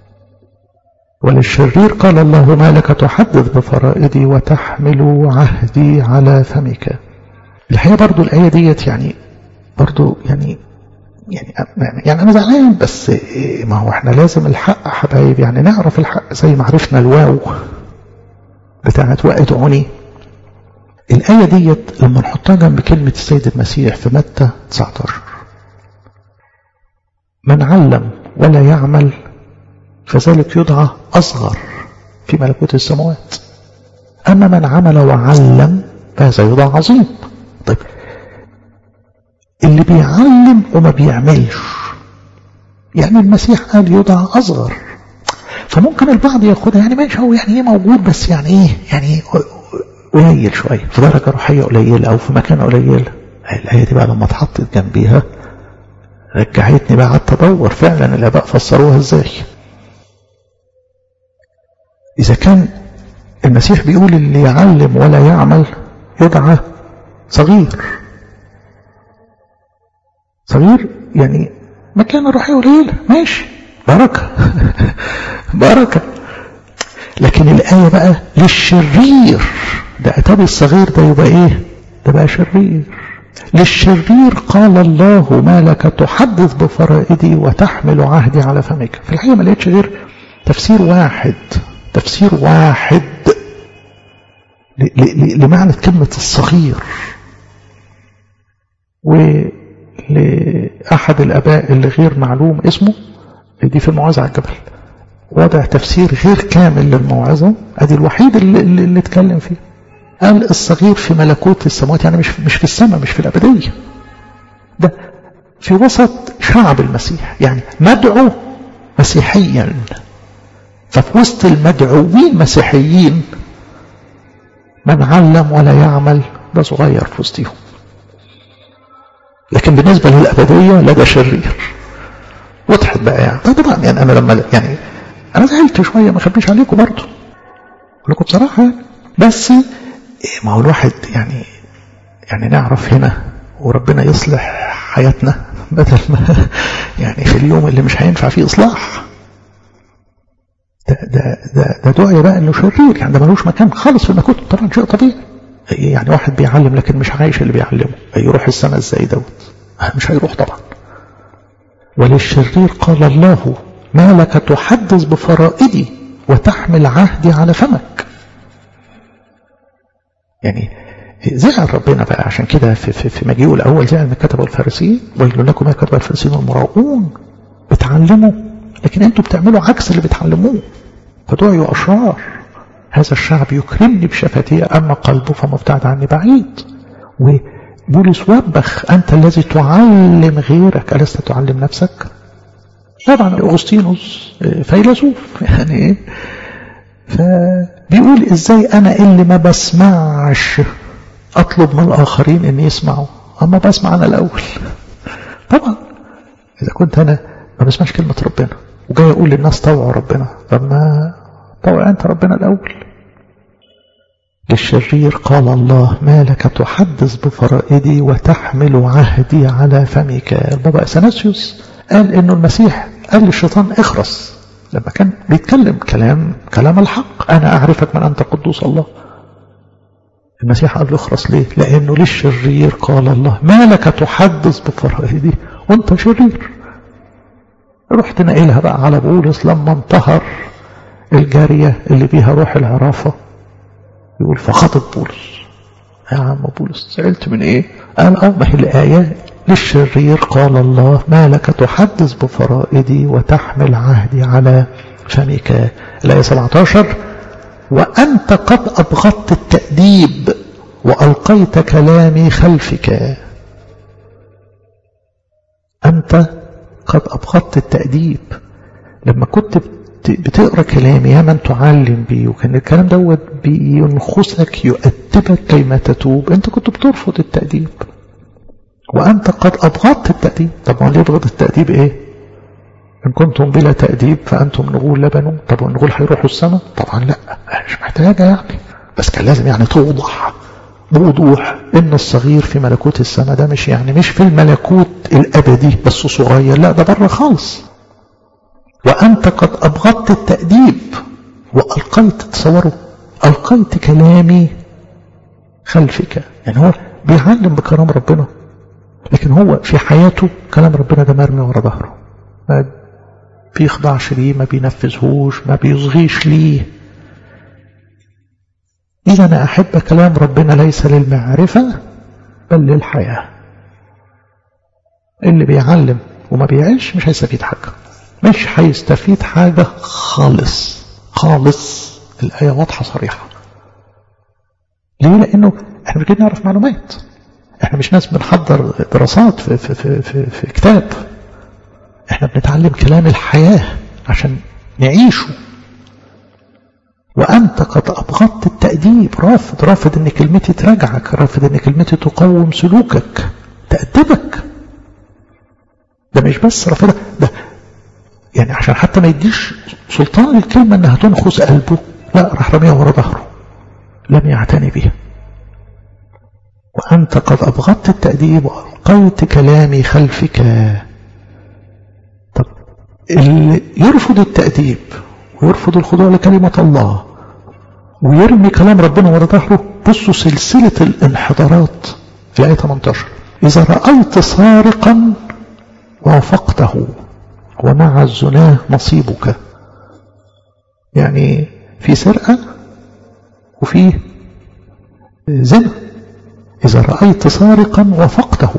وللشرير قال الله ما لك تحدث بفرائدي وتحمل عهدي على فمك الحقيقة برضو الآية ديت يعني برضو يعني يعني يعني أنا زعلان بس ما هو احنا لازم الحق حبايب يعني نعرف الحق زي ما عرفنا الواو بتاعت وادعوني الآية ديت لما نحطها جنب كلمة السيد المسيح في متى 19 من علم ولا يعمل فذلك يدعى أصغر في ملكوت السماوات أما من عمل وعلم فهذا يدعى عظيم طيب اللي بيعلم وما بيعملش يعني المسيح قال يدعى أصغر فممكن البعض ياخدها يعني ماشي هو يعني ايه موجود بس يعني ايه يعني قليل شويه في درجه روحيه قليله او في مكان قليل الايه دي بقى لما اتحطت جنبيها رجعتني بقى قعدت ادور فعلا الاباء فسروها ازاي اذا كان المسيح بيقول اللي يعلم ولا يعمل يدعى صغير صغير يعني مكان روحي قليل ماشي بركة بركة لكن الآية بقى للشرير ده أتابي الصغير ده يبقى إيه ده بقى شرير للشرير قال الله ما لك تحدث بفرائدي وتحمل عهدي على فمك في الحقيقة ما لقيتش غير تفسير واحد تفسير واحد لمعنى كلمة الصغير ولأحد الأباء اللي غير معلوم اسمه دي في الموعظة على الجبل وضع تفسير غير كامل للموعظة ادي الوحيد اللي, اللي, اللي اتكلم فيه قال الصغير في ملكوت السماوات يعني مش مش في السماء مش في الأبدية ده في وسط شعب المسيح يعني مدعو مسيحيا ففي وسط المدعوين مسيحيين من علم ولا يعمل ده صغير في وسطهم لكن بالنسبة للأبدية لا ده شرير وضحت بقى يعني طبعا يعني انا لما يعني انا زعلت شويه ما اخبيش عليكم برضه اقول لكم بصراحه يعني بس ما هو الواحد يعني يعني نعرف هنا وربنا يصلح حياتنا بدل ما يعني في اليوم اللي مش هينفع فيه اصلاح ده ده ده ده دعية بقى انه شرير يعني ده ملوش مكان خالص في المكتب طبعا شيء طبيعي يعني واحد بيعلم لكن مش عايش اللي بيعلمه يروح السنة ازاي دوت مش هيروح طبعا وللشرير قال الله ما لك تحدث بفرائدي وتحمل عهدي على فمك يعني زعل ربنا بقى عشان كده في, في, في مجيئه الأول زعل من كتب الفارسيين ويقول لكم ما كتب الفارسيين المراؤون بتعلموا لكن انتوا بتعملوا عكس اللي بتعلموه فدعوا أشرار هذا الشعب يكرمني بشفتيه أما قلبه فمبتعد عني بعيد وبولس وبخ أنت الذي تعلم غيرك ألست تعلم نفسك طبعا أغسطينوس فيلسوف يعني ايه فبيقول ازاي انا اللي ما بسمعش اطلب من الاخرين ان يسمعوا اما بسمع انا الاول طبعا اذا كنت انا ما بسمعش كلمة ربنا وجاي اقول للناس طوعوا ربنا طب ما طوع انت ربنا الاول للشرير قال الله ما لك تحدث بفرائدي وتحمل عهدي على فمك البابا اثناسيوس قال انه المسيح قال للشيطان اخرس لما كان بيتكلم كلام كلام الحق انا اعرفك من انت قدوس الله المسيح قال له اخرس ليه لانه للشرير قال الله ما لك تحدث بفرائدي وانت شرير رحت نقلها بقى على بولس لما انتهر الجارية اللي بيها روح العرافة يقول فخطب بولس يا عم بولس زعلت من ايه قال اه ما هي الآية للشرير قال الله ما لك تحدث بفرائدي وتحمل عهدي على فمك الآية 17 وأنت قد أبغضت التأديب وألقيت كلامي خلفك أنت قد أبغضت التأديب لما كنت بتقرأ كلامي يا من تعلم بيه وكان الكلام دوت بينخسك يؤدبك كيما تتوب أنت كنت بترفض التأديب وأنت قد أبغضت التأديب طب ما ليه يبغض التأديب إيه إن كنتم بلا تأديب فأنتم نغول لبنوا طب والنغول هيروحوا السماء طبعا لا مش محتاجة يعني بس كان لازم يعني توضح بوضوح ان الصغير في ملكوت السماء ده مش يعني مش في الملكوت الابدي بس صغير لا ده بره خالص وانت قد ابغضت التاديب والقيت تصوروا القيت كلامي خلفك يعني هو بيعلم بكلام ربنا لكن هو في حياته كلام ربنا ده مرمي ورا ظهره ما بيخضعش ليه ما بينفذهوش ما بيصغيش ليه إذا أنا أحب كلام ربنا ليس للمعرفة بل للحياة اللي بيعلم وما بيعيش مش هيستفيد حاجة مش هيستفيد حاجة خالص خالص الآية واضحة صريحة ليه لأنه احنا مش جايين نعرف معلومات احنا مش ناس بنحضر دراسات في, في, في, في, في كتاب احنا بنتعلم كلام الحياة عشان نعيشه وأنت قد أبغضت التأديب رافض رافض أن كلمتي تراجعك رافض أن كلمتي تقوم سلوكك تأدبك ده مش بس رافضة ده يعني عشان حتى ما يديش سلطان الكلمة أنها تنخس قلبه لا راح رميها ورا ظهره لم يعتني بها وأنت قد أبغضت التأديب وألقيت كلامي خلفك طب اللي يرفض التأديب ويرفض الخضوع لكلمة الله ويرمي كلام ربنا ورا ظهره بصوا سلسلة الانحدارات في آية 18 إذا رأيت سارقا وافقته ومع الزناه نصيبك يعني في سرقة وفي زنا إذا رأيت سارقا وافقته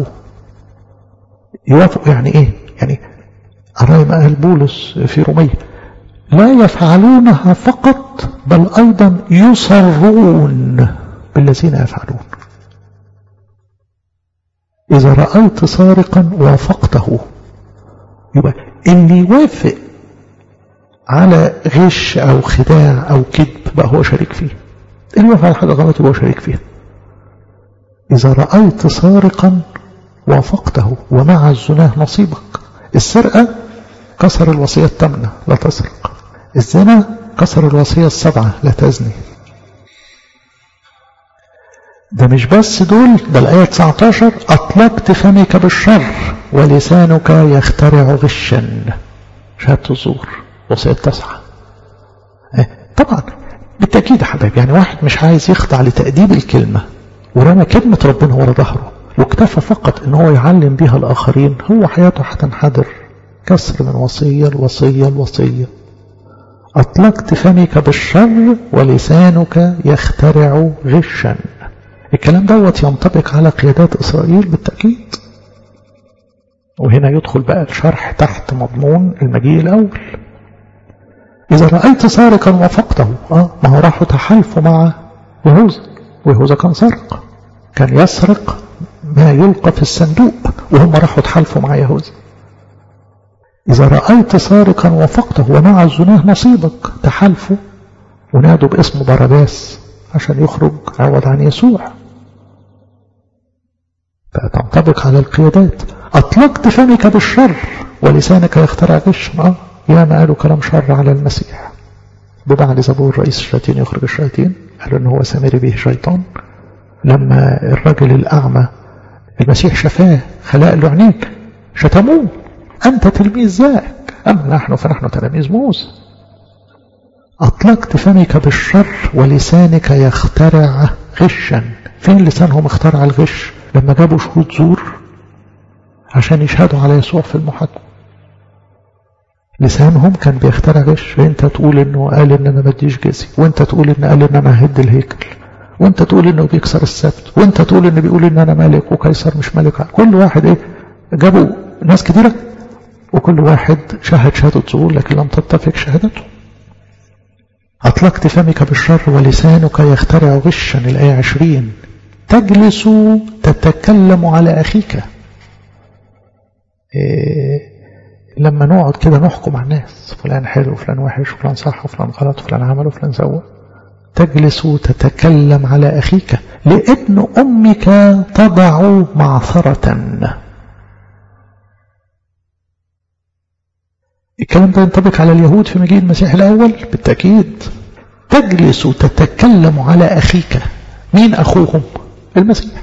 يوافق يعني إيه يعني أرأي ما قال بولس في رومية لا يفعلونها فقط بل أيضا يصرون بالذين يفعلون إذا رأيت سارقا وافقته يبقى اللي يوافق على غش أو خداع أو كذب بقى هو شريك فيه اللي يوافق على حاجة غلط يبقى هو شريك فيها إذا رأيت سارقا وافقته ومع الزناه نصيبك السرقة كسر الوصية الثامنة لا تسرق الزنا كسر الوصية السبعة لا تزني ده مش بس دول ده الآية 19 أطلقت فمك بالشر ولسانك يخترع غشا شهادة الزور وصية تسعة طبعا بالتأكيد يا حبايبي يعني واحد مش عايز يخضع لتأديب الكلمة ورمى كلمة ربنا ورا ظهره واكتفى فقط ان هو يعلم بها الآخرين هو حياته هتنحدر كسر من وصية الوصية الوصية أطلقت فمك بالشر ولسانك يخترع غشا الكلام دوت ينطبق على قيادات إسرائيل بالتأكيد وهنا يدخل بقى الشرح تحت مضمون المجيء الأول إذا رأيت سارقا وفقته آه ما هو راحوا تحالفوا مع يهوذا ويهوذا كان سرق كان يسرق ما يلقى في الصندوق وهم راحوا تحالفوا مع يهوذا إذا رأيت سارقا وفقته ومع الزناه نصيبك تحالفوا ونادوا باسم باراباس عشان يخرج عوض عن يسوع فتنطبق على القيادات أطلقت فمك بالشر ولسانك يخترع غش آه يا ما قالوا كلام شر على المسيح ببعل زبور رئيس الشياطين يخرج الشياطين قالوا ان هو سامري به شيطان لما الرجل الأعمى المسيح شفاه خلاء له عينين شتموه أنت تلميذ ذاك أما نحن فنحن تلاميذ موسى أطلقت فمك بالشر ولسانك يخترع غشا فين لسانهم اخترع الغش لما جابوا شهود زور عشان يشهدوا على يسوع في المحاكمة لسانهم كان بيخترع غش انت تقول انه قال ان انا بديش جزي وانت تقول ان قال ان انا هد الهيكل وانت تقول انه بيكسر السبت وانت تقول انه بيقول ان انا ملك وقيصر مش ملك كل واحد ايه جابوا ناس كتيره وكل واحد شهد شهادة زور لكن لم تتفق شهادته أطلقت فمك بالشر ولسانك يخترع غشا الآية عشرين تجلس تتكلم على أخيك إيه لما نقعد كده نحكم على الناس فلان حلو فلان وحش فلان صح وفلان غلط فلان عمل وفلان سوى تجلس تتكلم على أخيك لابن أمك تضع معثرة الكلام ده ينطبق على اليهود في مجيء المسيح الأول بالتأكيد تجلس تتكلم على أخيك مين أخوهم المسيح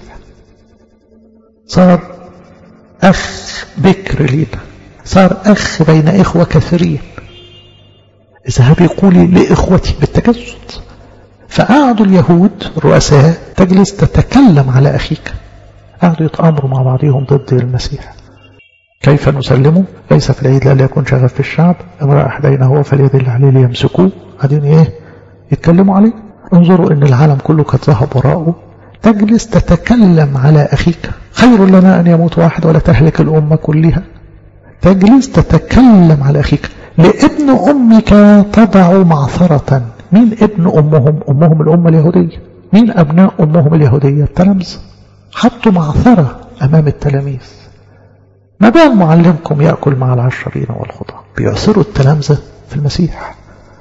صار أخ بكر لينا صار أخ بين إخوة كثيرين اذهبي قولي لإخوتي بالتجسد فقعدوا اليهود الرؤساء تجلس تتكلم على أخيك قعدوا يتآمروا مع بعضهم ضد المسيح كيف نسلمه ليس في العيد لا يكون شغف في الشعب امرأ أحدين هو فليدل عليه ليمسكوه قاعدين ايه يتكلموا عليه انظروا ان العالم كله قد ذهب وراءه تجلس تتكلم على أخيك خير لنا أن يموت واحد ولا تهلك الأمة كلها تجلس تتكلم على أخيك لابن أمك تضع معثرة مين ابن أمهم أمهم الأمة اليهودية مين أبناء أمهم اليهودية التلامذة حطوا معثرة أمام التلاميذ ما بال معلمكم يأكل مع العشرين والخطى بيعثروا التلامذة في المسيح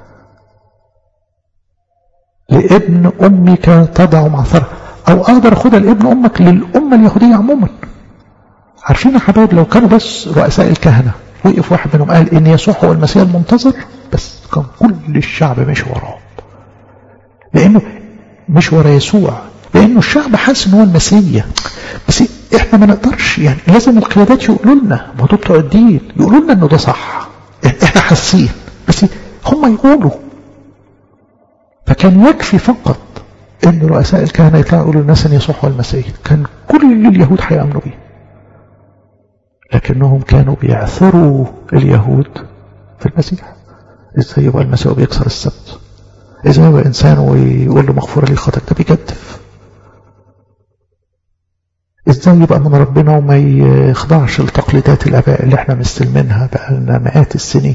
لابن أمك تضع معثرة أو أقدر أخدها لابن أمك للأمة اليهودية عموما عارفين يا حبايب لو كانوا بس رؤساء الكهنة وقف واحد منهم قال إن يسوع هو المسيح المنتظر بس كان كل الشعب ماشي وراه لأنه مش ورا يسوع لأنه الشعب حاسس إن هو المسيح بس إحنا ما نقدرش يعني لازم القيادات يقولوا لنا ما بتوع الدين يقولوا لنا إنه ده صح يعني إحنا حاسين بس هم يقولوا فكان يكفي فقط ان رؤساء الكهنه يطلعوا يقولوا للناس ان يسوع هو المسيح كان كل اليهود هيامنوا بيه لكنهم كانوا بيعثروا اليهود في المسيح ازاي يبقى المسيح بيكسر السبت ازاي يبقى انسان ويقول له مغفوره لي خطأك ده بيجدف ازاي يبقى من ربنا وما يخضعش لتقليدات الاباء اللي احنا مستلمينها بقالنا مئات السنين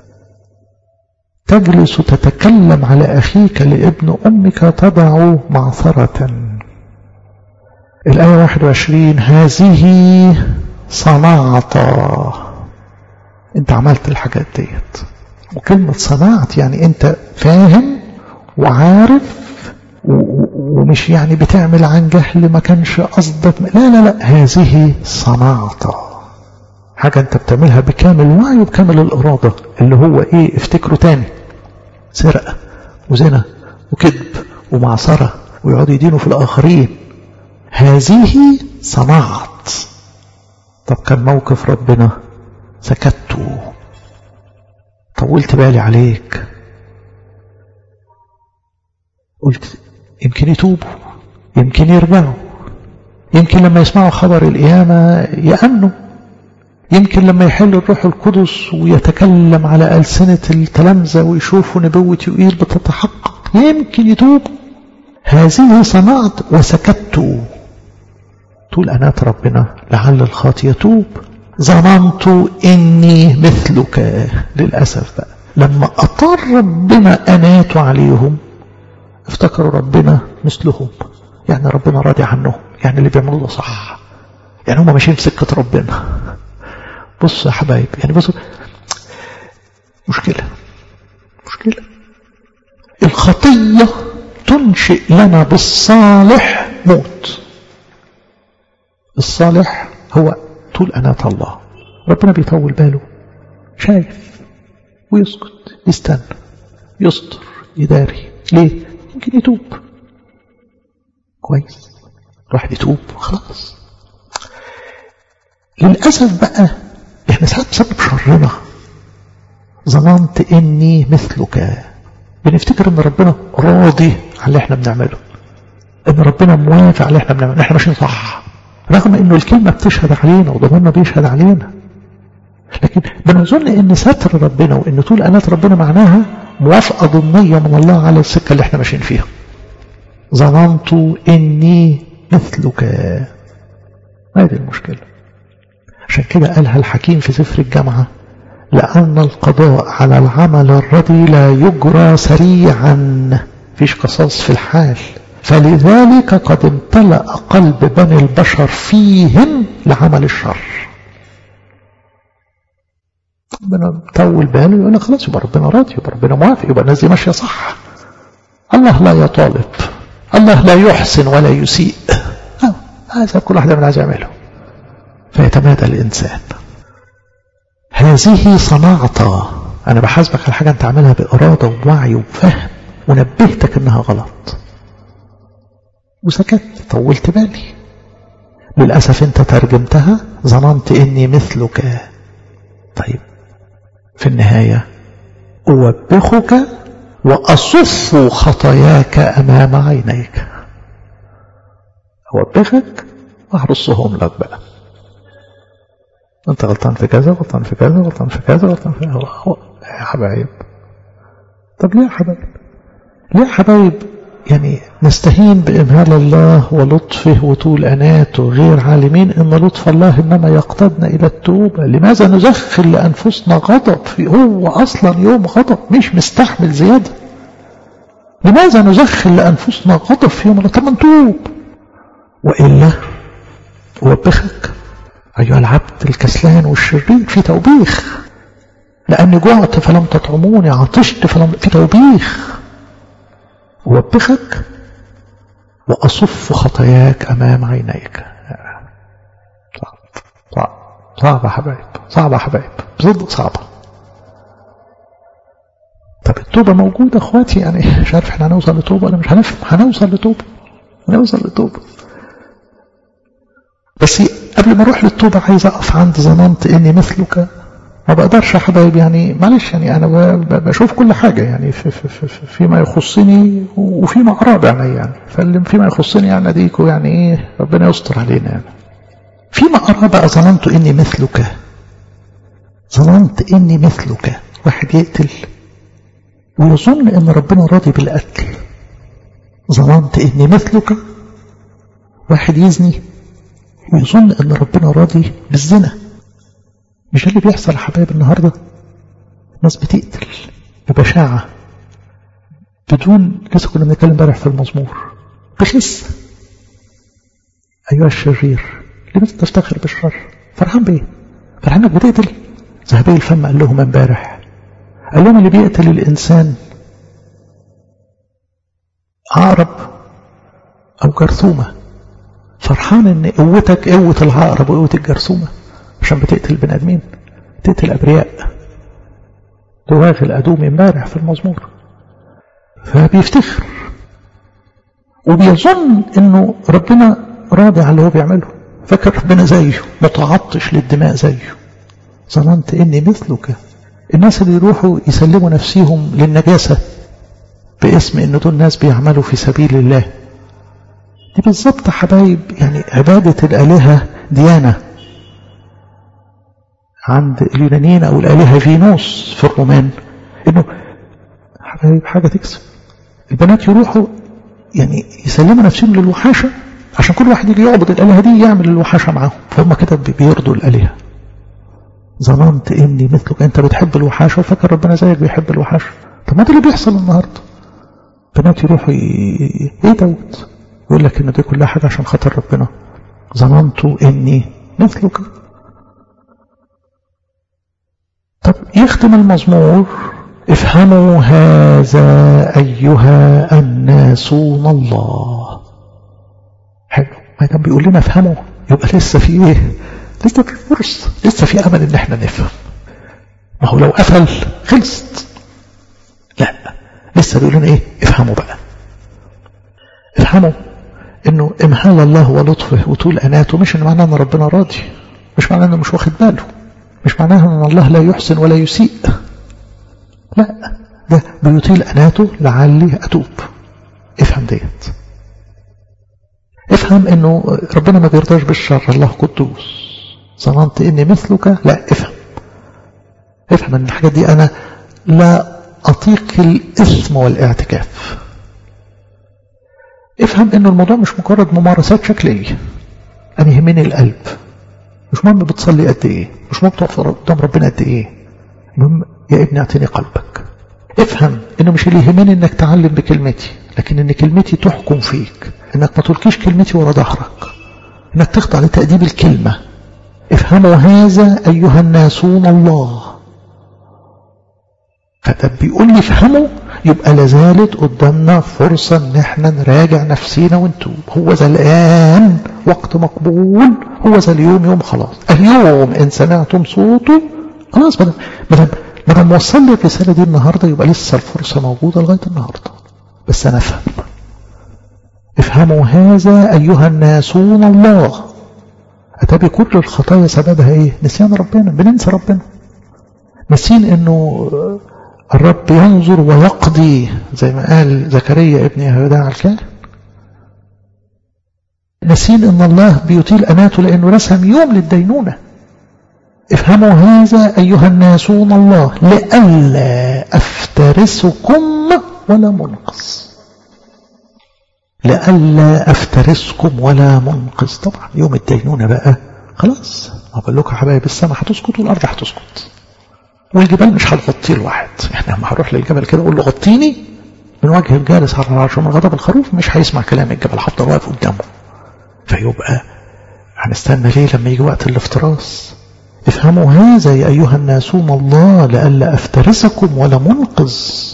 تجلس تتكلم على أخيك لابن أمك تضع معثرة الآية 21 هذه صنعت انت عملت الحاجات ديت وكلمة صنعت يعني انت فاهم وعارف ومش يعني بتعمل عن جهل ما كانش قصدك لا لا لا هذه صنعت حاجة انت بتعملها بكامل وعي وبكامل الإرادة اللي هو ايه افتكروا تاني سرقة وزنا وكذب ومعصرة ويقعدوا يدينوا في الآخرين هذه صنعت طب كان موقف ربنا سكت طولت بالي عليك قلت يمكن يتوبوا يمكن يرجعوا يمكن لما يسمعوا خبر القيامة يأمنوا يمكن لما يحل الروح القدس ويتكلم على ألسنة التلامذة ويشوفوا نبوة يوئيل بتتحقق يمكن يتوب هذه صنعت وسكت طول أنات ربنا لعل الخاطي يتوب ظننت إني مثلك للأسف بقى لما أطار ربنا أناته عليهم افتكروا ربنا مثلهم يعني ربنا راضي عنهم يعني اللي بيعملوه ده صح يعني هم ماشيين في سكة ربنا بصوا يا حبايب يعني بصوا مشكلة مشكلة الخطية تنشئ لنا بالصالح موت الصالح هو طول أناة الله ربنا بيطول باله شايف ويسكت يستنى يستر يداري ليه يمكن يتوب كويس الواحد يتوب خلاص للأسف بقى احنا ساعات بسبب شرنا ظننت اني مثلك بنفتكر ان ربنا راضي على اللي احنا بنعمله ان ربنا موافق على اللي احنا بنعمله احنا ماشيين صح رغم انه الكلمة بتشهد علينا وضميرنا بيشهد علينا لكن بنظن ان ستر ربنا وان طول انات ربنا معناها موافقة ضمنية من الله على السكة اللي احنا ماشيين فيها ظننت اني مثلك هذه المشكلة عشان كده قالها الحكيم في سفر الجامعة لأن القضاء على العمل الردي لا يجرى سريعا فيش قصاص في الحال فلذلك قد امتلأ قلب بني البشر فيهم لعمل الشر ربنا طول باله يقول لك خلاص يبقى ربنا راضي يبقى ربنا موافق يبقى الناس دي ماشيه صح الله لا يطالب الله لا يحسن ولا يسيء هذا كل واحد من عايز يعمله فيتمادى الإنسان هذه صناعة أنا بحاسبك على حاجة أنت عاملها بإرادة ووعي وفهم ونبهتك إنها غلط وسكت طولت بالي للأسف أنت ترجمتها ظننت إني مثلك طيب في النهاية أوبخك وأصف خطاياك أمام عينيك أوبخك وأحرصهم لك بقى أنت غلطان في كذا غلطان في كذا غلطان في كذا غلطان في كذا يا حبايب طب ليه يا حبايب ليه يا حبايب يعني نستهين بإمهال الله ولطفه وطول أناته غير عالمين أن لطف الله إنما يقتضنا إلى التوبة لماذا نزخل لأنفسنا غضب في هو أصلا يوم غضب مش مستحمل زيادة لماذا نزخل لأنفسنا غضب في يوم طب نتوب وإلا أوبخك أيها العبد الكسلان والشرير في توبيخ لأني جعت فلم تطعموني عطشت فلم في توبيخ أوبخك وأصف خطاياك أمام عينيك صعب صعب صعب يا حبايب صعب يا حبايب بصدق صعبة طب التوبة موجودة اخواتي يعني مش عارف احنا هنوصل لتوبة ولا مش هنفهم هنوصل لتوبة هنوصل لتوبة بس قبل ما اروح للتوبة عايز اقف عند ظننت اني مثلك ما بقدرش يا حبايب يعني معلش يعني انا بشوف كل حاجه يعني في في في فيما يخصني وفيما ارى بعيني يعني فاللي فيما يخصني يعني اديكوا يعني ايه ربنا يستر علينا يعني فيما ارى بقى ظننت اني مثلك ظننت اني مثلك واحد يقتل ويظن ان ربنا راضي بالقتل ظننت اني مثلك واحد يزني ويظن ان ربنا راضي بالزنا مش اللي بيحصل يا حبايب النهاردة ناس بتقتل ببشاعة بدون لسه كنا بنتكلم امبارح في المزمور بخس أيها الشرير لماذا تفتخر بالشر فرحان بإيه فرحان انك بتقتل ذهبي الفم قال لهم امبارح قال لهم اللي بيقتل الإنسان عقرب أو جرثومة فرحان ان قوتك قوة العقرب وقوة الجرثومة عشان بتقتل بني ادمين تقتل ابرياء دواغ الادوم امبارح في المزمور فبيفتخر وبيظن انه ربنا راضي على اللي هو بيعمله فاكر ربنا زيه متعطش للدماء زيه ظننت اني مثلك الناس اللي يروحوا يسلموا نفسيهم للنجاسة باسم ان دول ناس بيعملوا في سبيل الله دي بالظبط حبايب يعني عبادة الآلهة ديانة عند اليونانيين أو الآلهة فينوس في الرومان إنه حبايب حاجة تكسب البنات يروحوا يعني يسلموا نفسهم للوحاشة عشان كل واحد يجي يعبد الآلهة دي يعمل الوحاشة معاهم فهم كده بيرضوا الآلهة ظننت إني مثلك أنت بتحب الوحاشة وفاكر ربنا زيك بيحب الوحاشة طب ما ده اللي بيحصل النهاردة بنات يروحوا ي... ايه دوت يقول لك ان دي كلها حاجة عشان خاطر ربنا ظننت اني مثلك طب يختم المزمور افهموا هذا ايها الناسون الله حلو ما كان بيقول لنا افهموا يبقى لسه في ايه لسه في فرصة لسه في امل ان احنا نفهم ما هو لو قفل خلصت لا لسه بيقول لنا ايه افهموا بقى افهموا انه امهال الله ولطفه وطول اناته مش ان معناه ان ربنا راضي مش معناه انه مش واخد باله مش معناه ان الله لا يحسن ولا يسيء لا ده بيطيل اناته لعلي اتوب افهم ديت افهم انه ربنا ما بيرضاش بالشر الله قدوس ظننت اني مثلك لا افهم افهم ان الحاجات دي انا لا اطيق الاثم والاعتكاف افهم انه الموضوع مش مجرد ممارسات شكلية انا يهمني القلب مش مهم بتصلي قد ايه مش مهم تقف قدام ربنا قد ايه المهم يا ابني اعطيني قلبك افهم انه مش اللي يهمني انك تعلم بكلمتي لكن ان كلمتي تحكم فيك انك ما تلقيش كلمتي ورا ظهرك انك تخضع لتأديب الكلمة افهموا هذا ايها الناسون الله فده بيقول لي افهموا يبقى لازالت قدامنا فرصة ان احنا نراجع نفسينا ونتوب هو ذا الان وقت مقبول هو ذا اليوم يوم خلاص اليوم ان سمعتم صوته خلاص مدام مدام مدام وصل لي الرسالة دي النهاردة يبقى لسه الفرصة موجودة لغاية النهاردة بس انا افهم افهموا هذا أيها الناسون الله أتى بكل الخطايا سببها إيه نسيان ربنا بننسى ربنا نسين إنه الرب ينظر ويقضي زي ما قال زكريا ابن يهوذا على الكاهن نسين ان الله بيطيل اناته لانه رسم يوم للدينونه افهموا هذا ايها الناسون الله لئلا افترسكم ولا منقص لئلا افترسكم ولا منقذ طبعا يوم الدينونه بقى خلاص بقول لكم يا حبايب السماء هتسكت والارض هتسكت والجبال مش هتغطيه الواحد يعني لما هروح للجبل كده اقول له غطيني من وجه الجالس على العرش ومن غضب الخروف مش هيسمع كلام الجبل هفضل واقف قدامه فيبقى هنستنى ليه لما يجي وقت الافتراس افهموا هذا يا ايها الناسون الله لئلا افترسكم ولا منقذ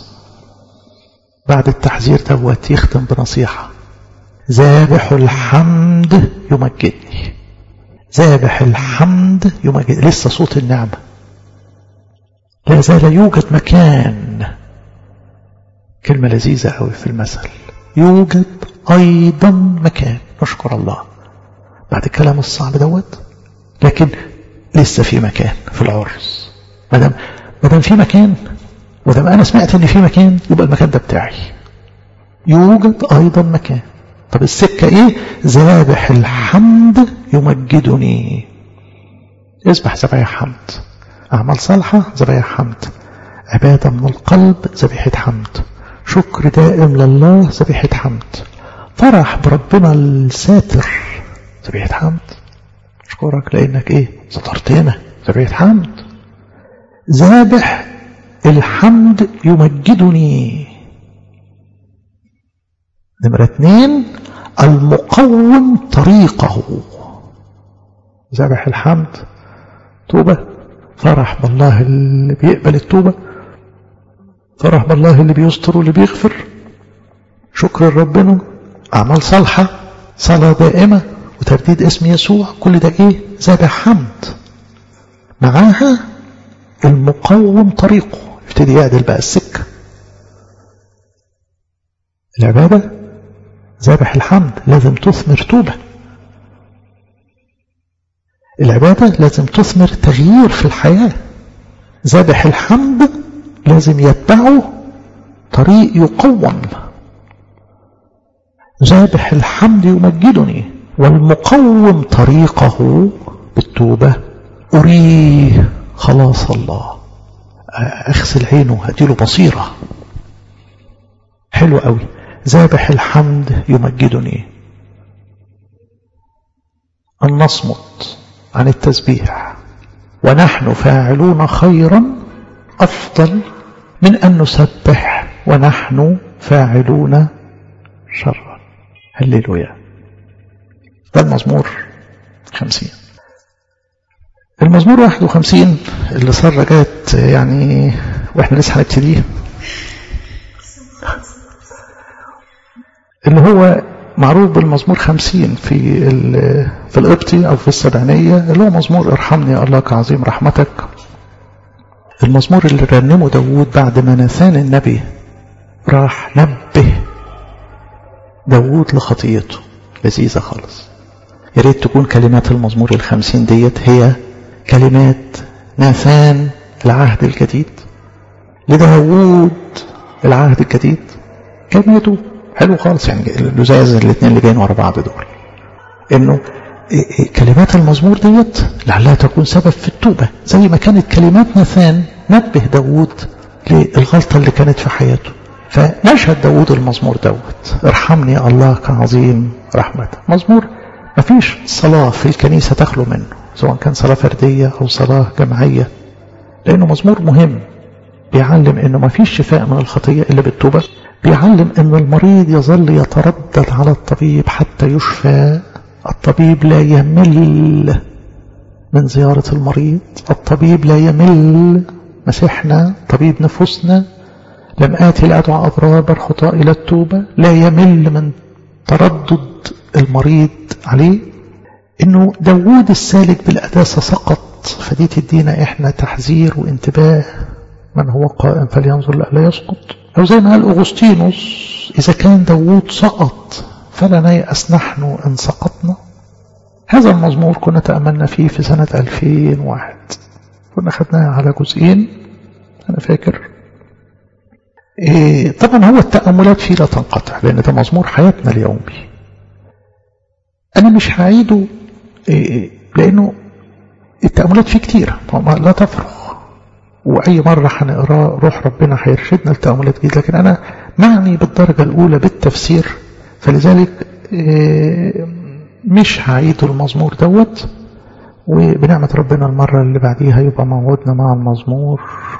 بعد التحذير دوت يختم بنصيحه ذابح الحمد يمجدني ذابح الحمد يمجد لسه صوت النعمه لا زال يوجد مكان كلمة لذيذة قوي في المثل يوجد أيضا مكان نشكر الله بعد الكلام الصعب دوت لكن لسه في مكان في العرس ما دام ما دام في مكان ودام انا سمعت ان في مكان يبقى المكان ده بتاعي يوجد ايضا مكان طب السكه ايه ذابح الحمد يمجدني اذبح ذبايح حمد أعمال صالحة ذبيحة حمد عبادة من القلب ذبيحة حمد شكر دائم لله ذبيحة حمد فرح بربنا الساتر ذبيحة حمد أشكرك لأنك إيه سترتنا ذبيحة حمد ذابح الحمد يمجدني نمرة اثنين المقوم طريقه ذبح الحمد توبة فرح بالله اللي بيقبل التوبة فرح بالله اللي بيستر واللي بيغفر شكر ربنا أعمال صالحة صلاة دائمة وترديد اسم يسوع كل ده ايه ذبح حمد معاها المقوم طريقه يبتدي يعدل بقى السكة العبادة ذبح الحمد لازم تثمر توبة العبادة لازم تثمر تغيير في الحياة ذبح الحمد لازم يتبعه طريق يقوم ذابح الحمد يمجدني والمقوم طريقه بالتوبة أريه خلاص الله أغسل عينه هديله بصيرة حلو قوي ذابح الحمد يمجدني أن نصمت عن التسبيح ونحن فاعلون خيرا أفضل من أن نسبح ونحن فاعلون شرا هللويا ده المزمور خمسين المزمور واحد وخمسين اللي صار رجعت يعني واحنا لسه هنبتديه اللي هو معروف بالمزمور خمسين في في القبطي أو في السبعينية اللي هو مزمور ارحمني الله كعظيم رحمتك المزمور اللي رنمه داوود بعد ما ناثان النبي راح نبه داوود لخطيته لذيذة خالص يا ريت تكون كلمات المزمور الخمسين ديت هي كلمات ناثان العهد الجديد لداوود العهد الجديد كلماته حلو خالص يعني اللزاز الاثنين اللي جايين ورا بعض دول انه كلمات المزمور ديت لعلها تكون سبب في التوبة زي ما كانت كلمات ناثان نبه داوود للغلطة اللي كانت في حياته فنشهد داوود المزمور دوت ارحمني الله كعظيم رحمته مزمور ما فيش صلاة في الكنيسة تخلو منه سواء كان صلاة فردية أو صلاة جماعية لأنه مزمور مهم بيعلم أنه ما فيش شفاء من الخطية إلا بالتوبة بيعلم أن المريض يظل يتردد على الطبيب حتى يشفى الطبيب لا يمل من زيارة المريض الطبيب لا يمل مسيحنا طبيب نفوسنا لم آتي لأدعى أبرار بل خطاء إلى التوبة لا يمل من تردد المريض عليه إنه داوود السالك بالأداسة سقط فدي تدينا إحنا تحذير وانتباه من هو قائم فلينظر لا يسقط أو زي ما قال أغسطينوس إذا كان داوود سقط فلا نيأس نحن إن سقطنا هذا المزمور كنا تأملنا فيه في سنة 2001 كنا خدناه على جزئين أنا فاكر إيه طبعا هو التأملات فيه لا تنقطع لأن ده مزمور حياتنا اليومي أنا مش هعيده إيه لأنه التأملات فيه كتيرة لا تفرغ وأي مرة هنقراه روح ربنا هيرشدنا لتأملات جديدة لكن أنا معني بالدرجة الأولى بالتفسير فلذلك إيه مش هعيد المزمور دوت وبنعمة ربنا المرة اللي بعديها يبقى موعدنا مع المزمور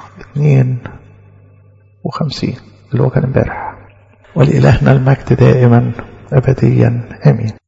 52 اللي هو كان امبارح ولإلهنا المجد دائما أبديا آمين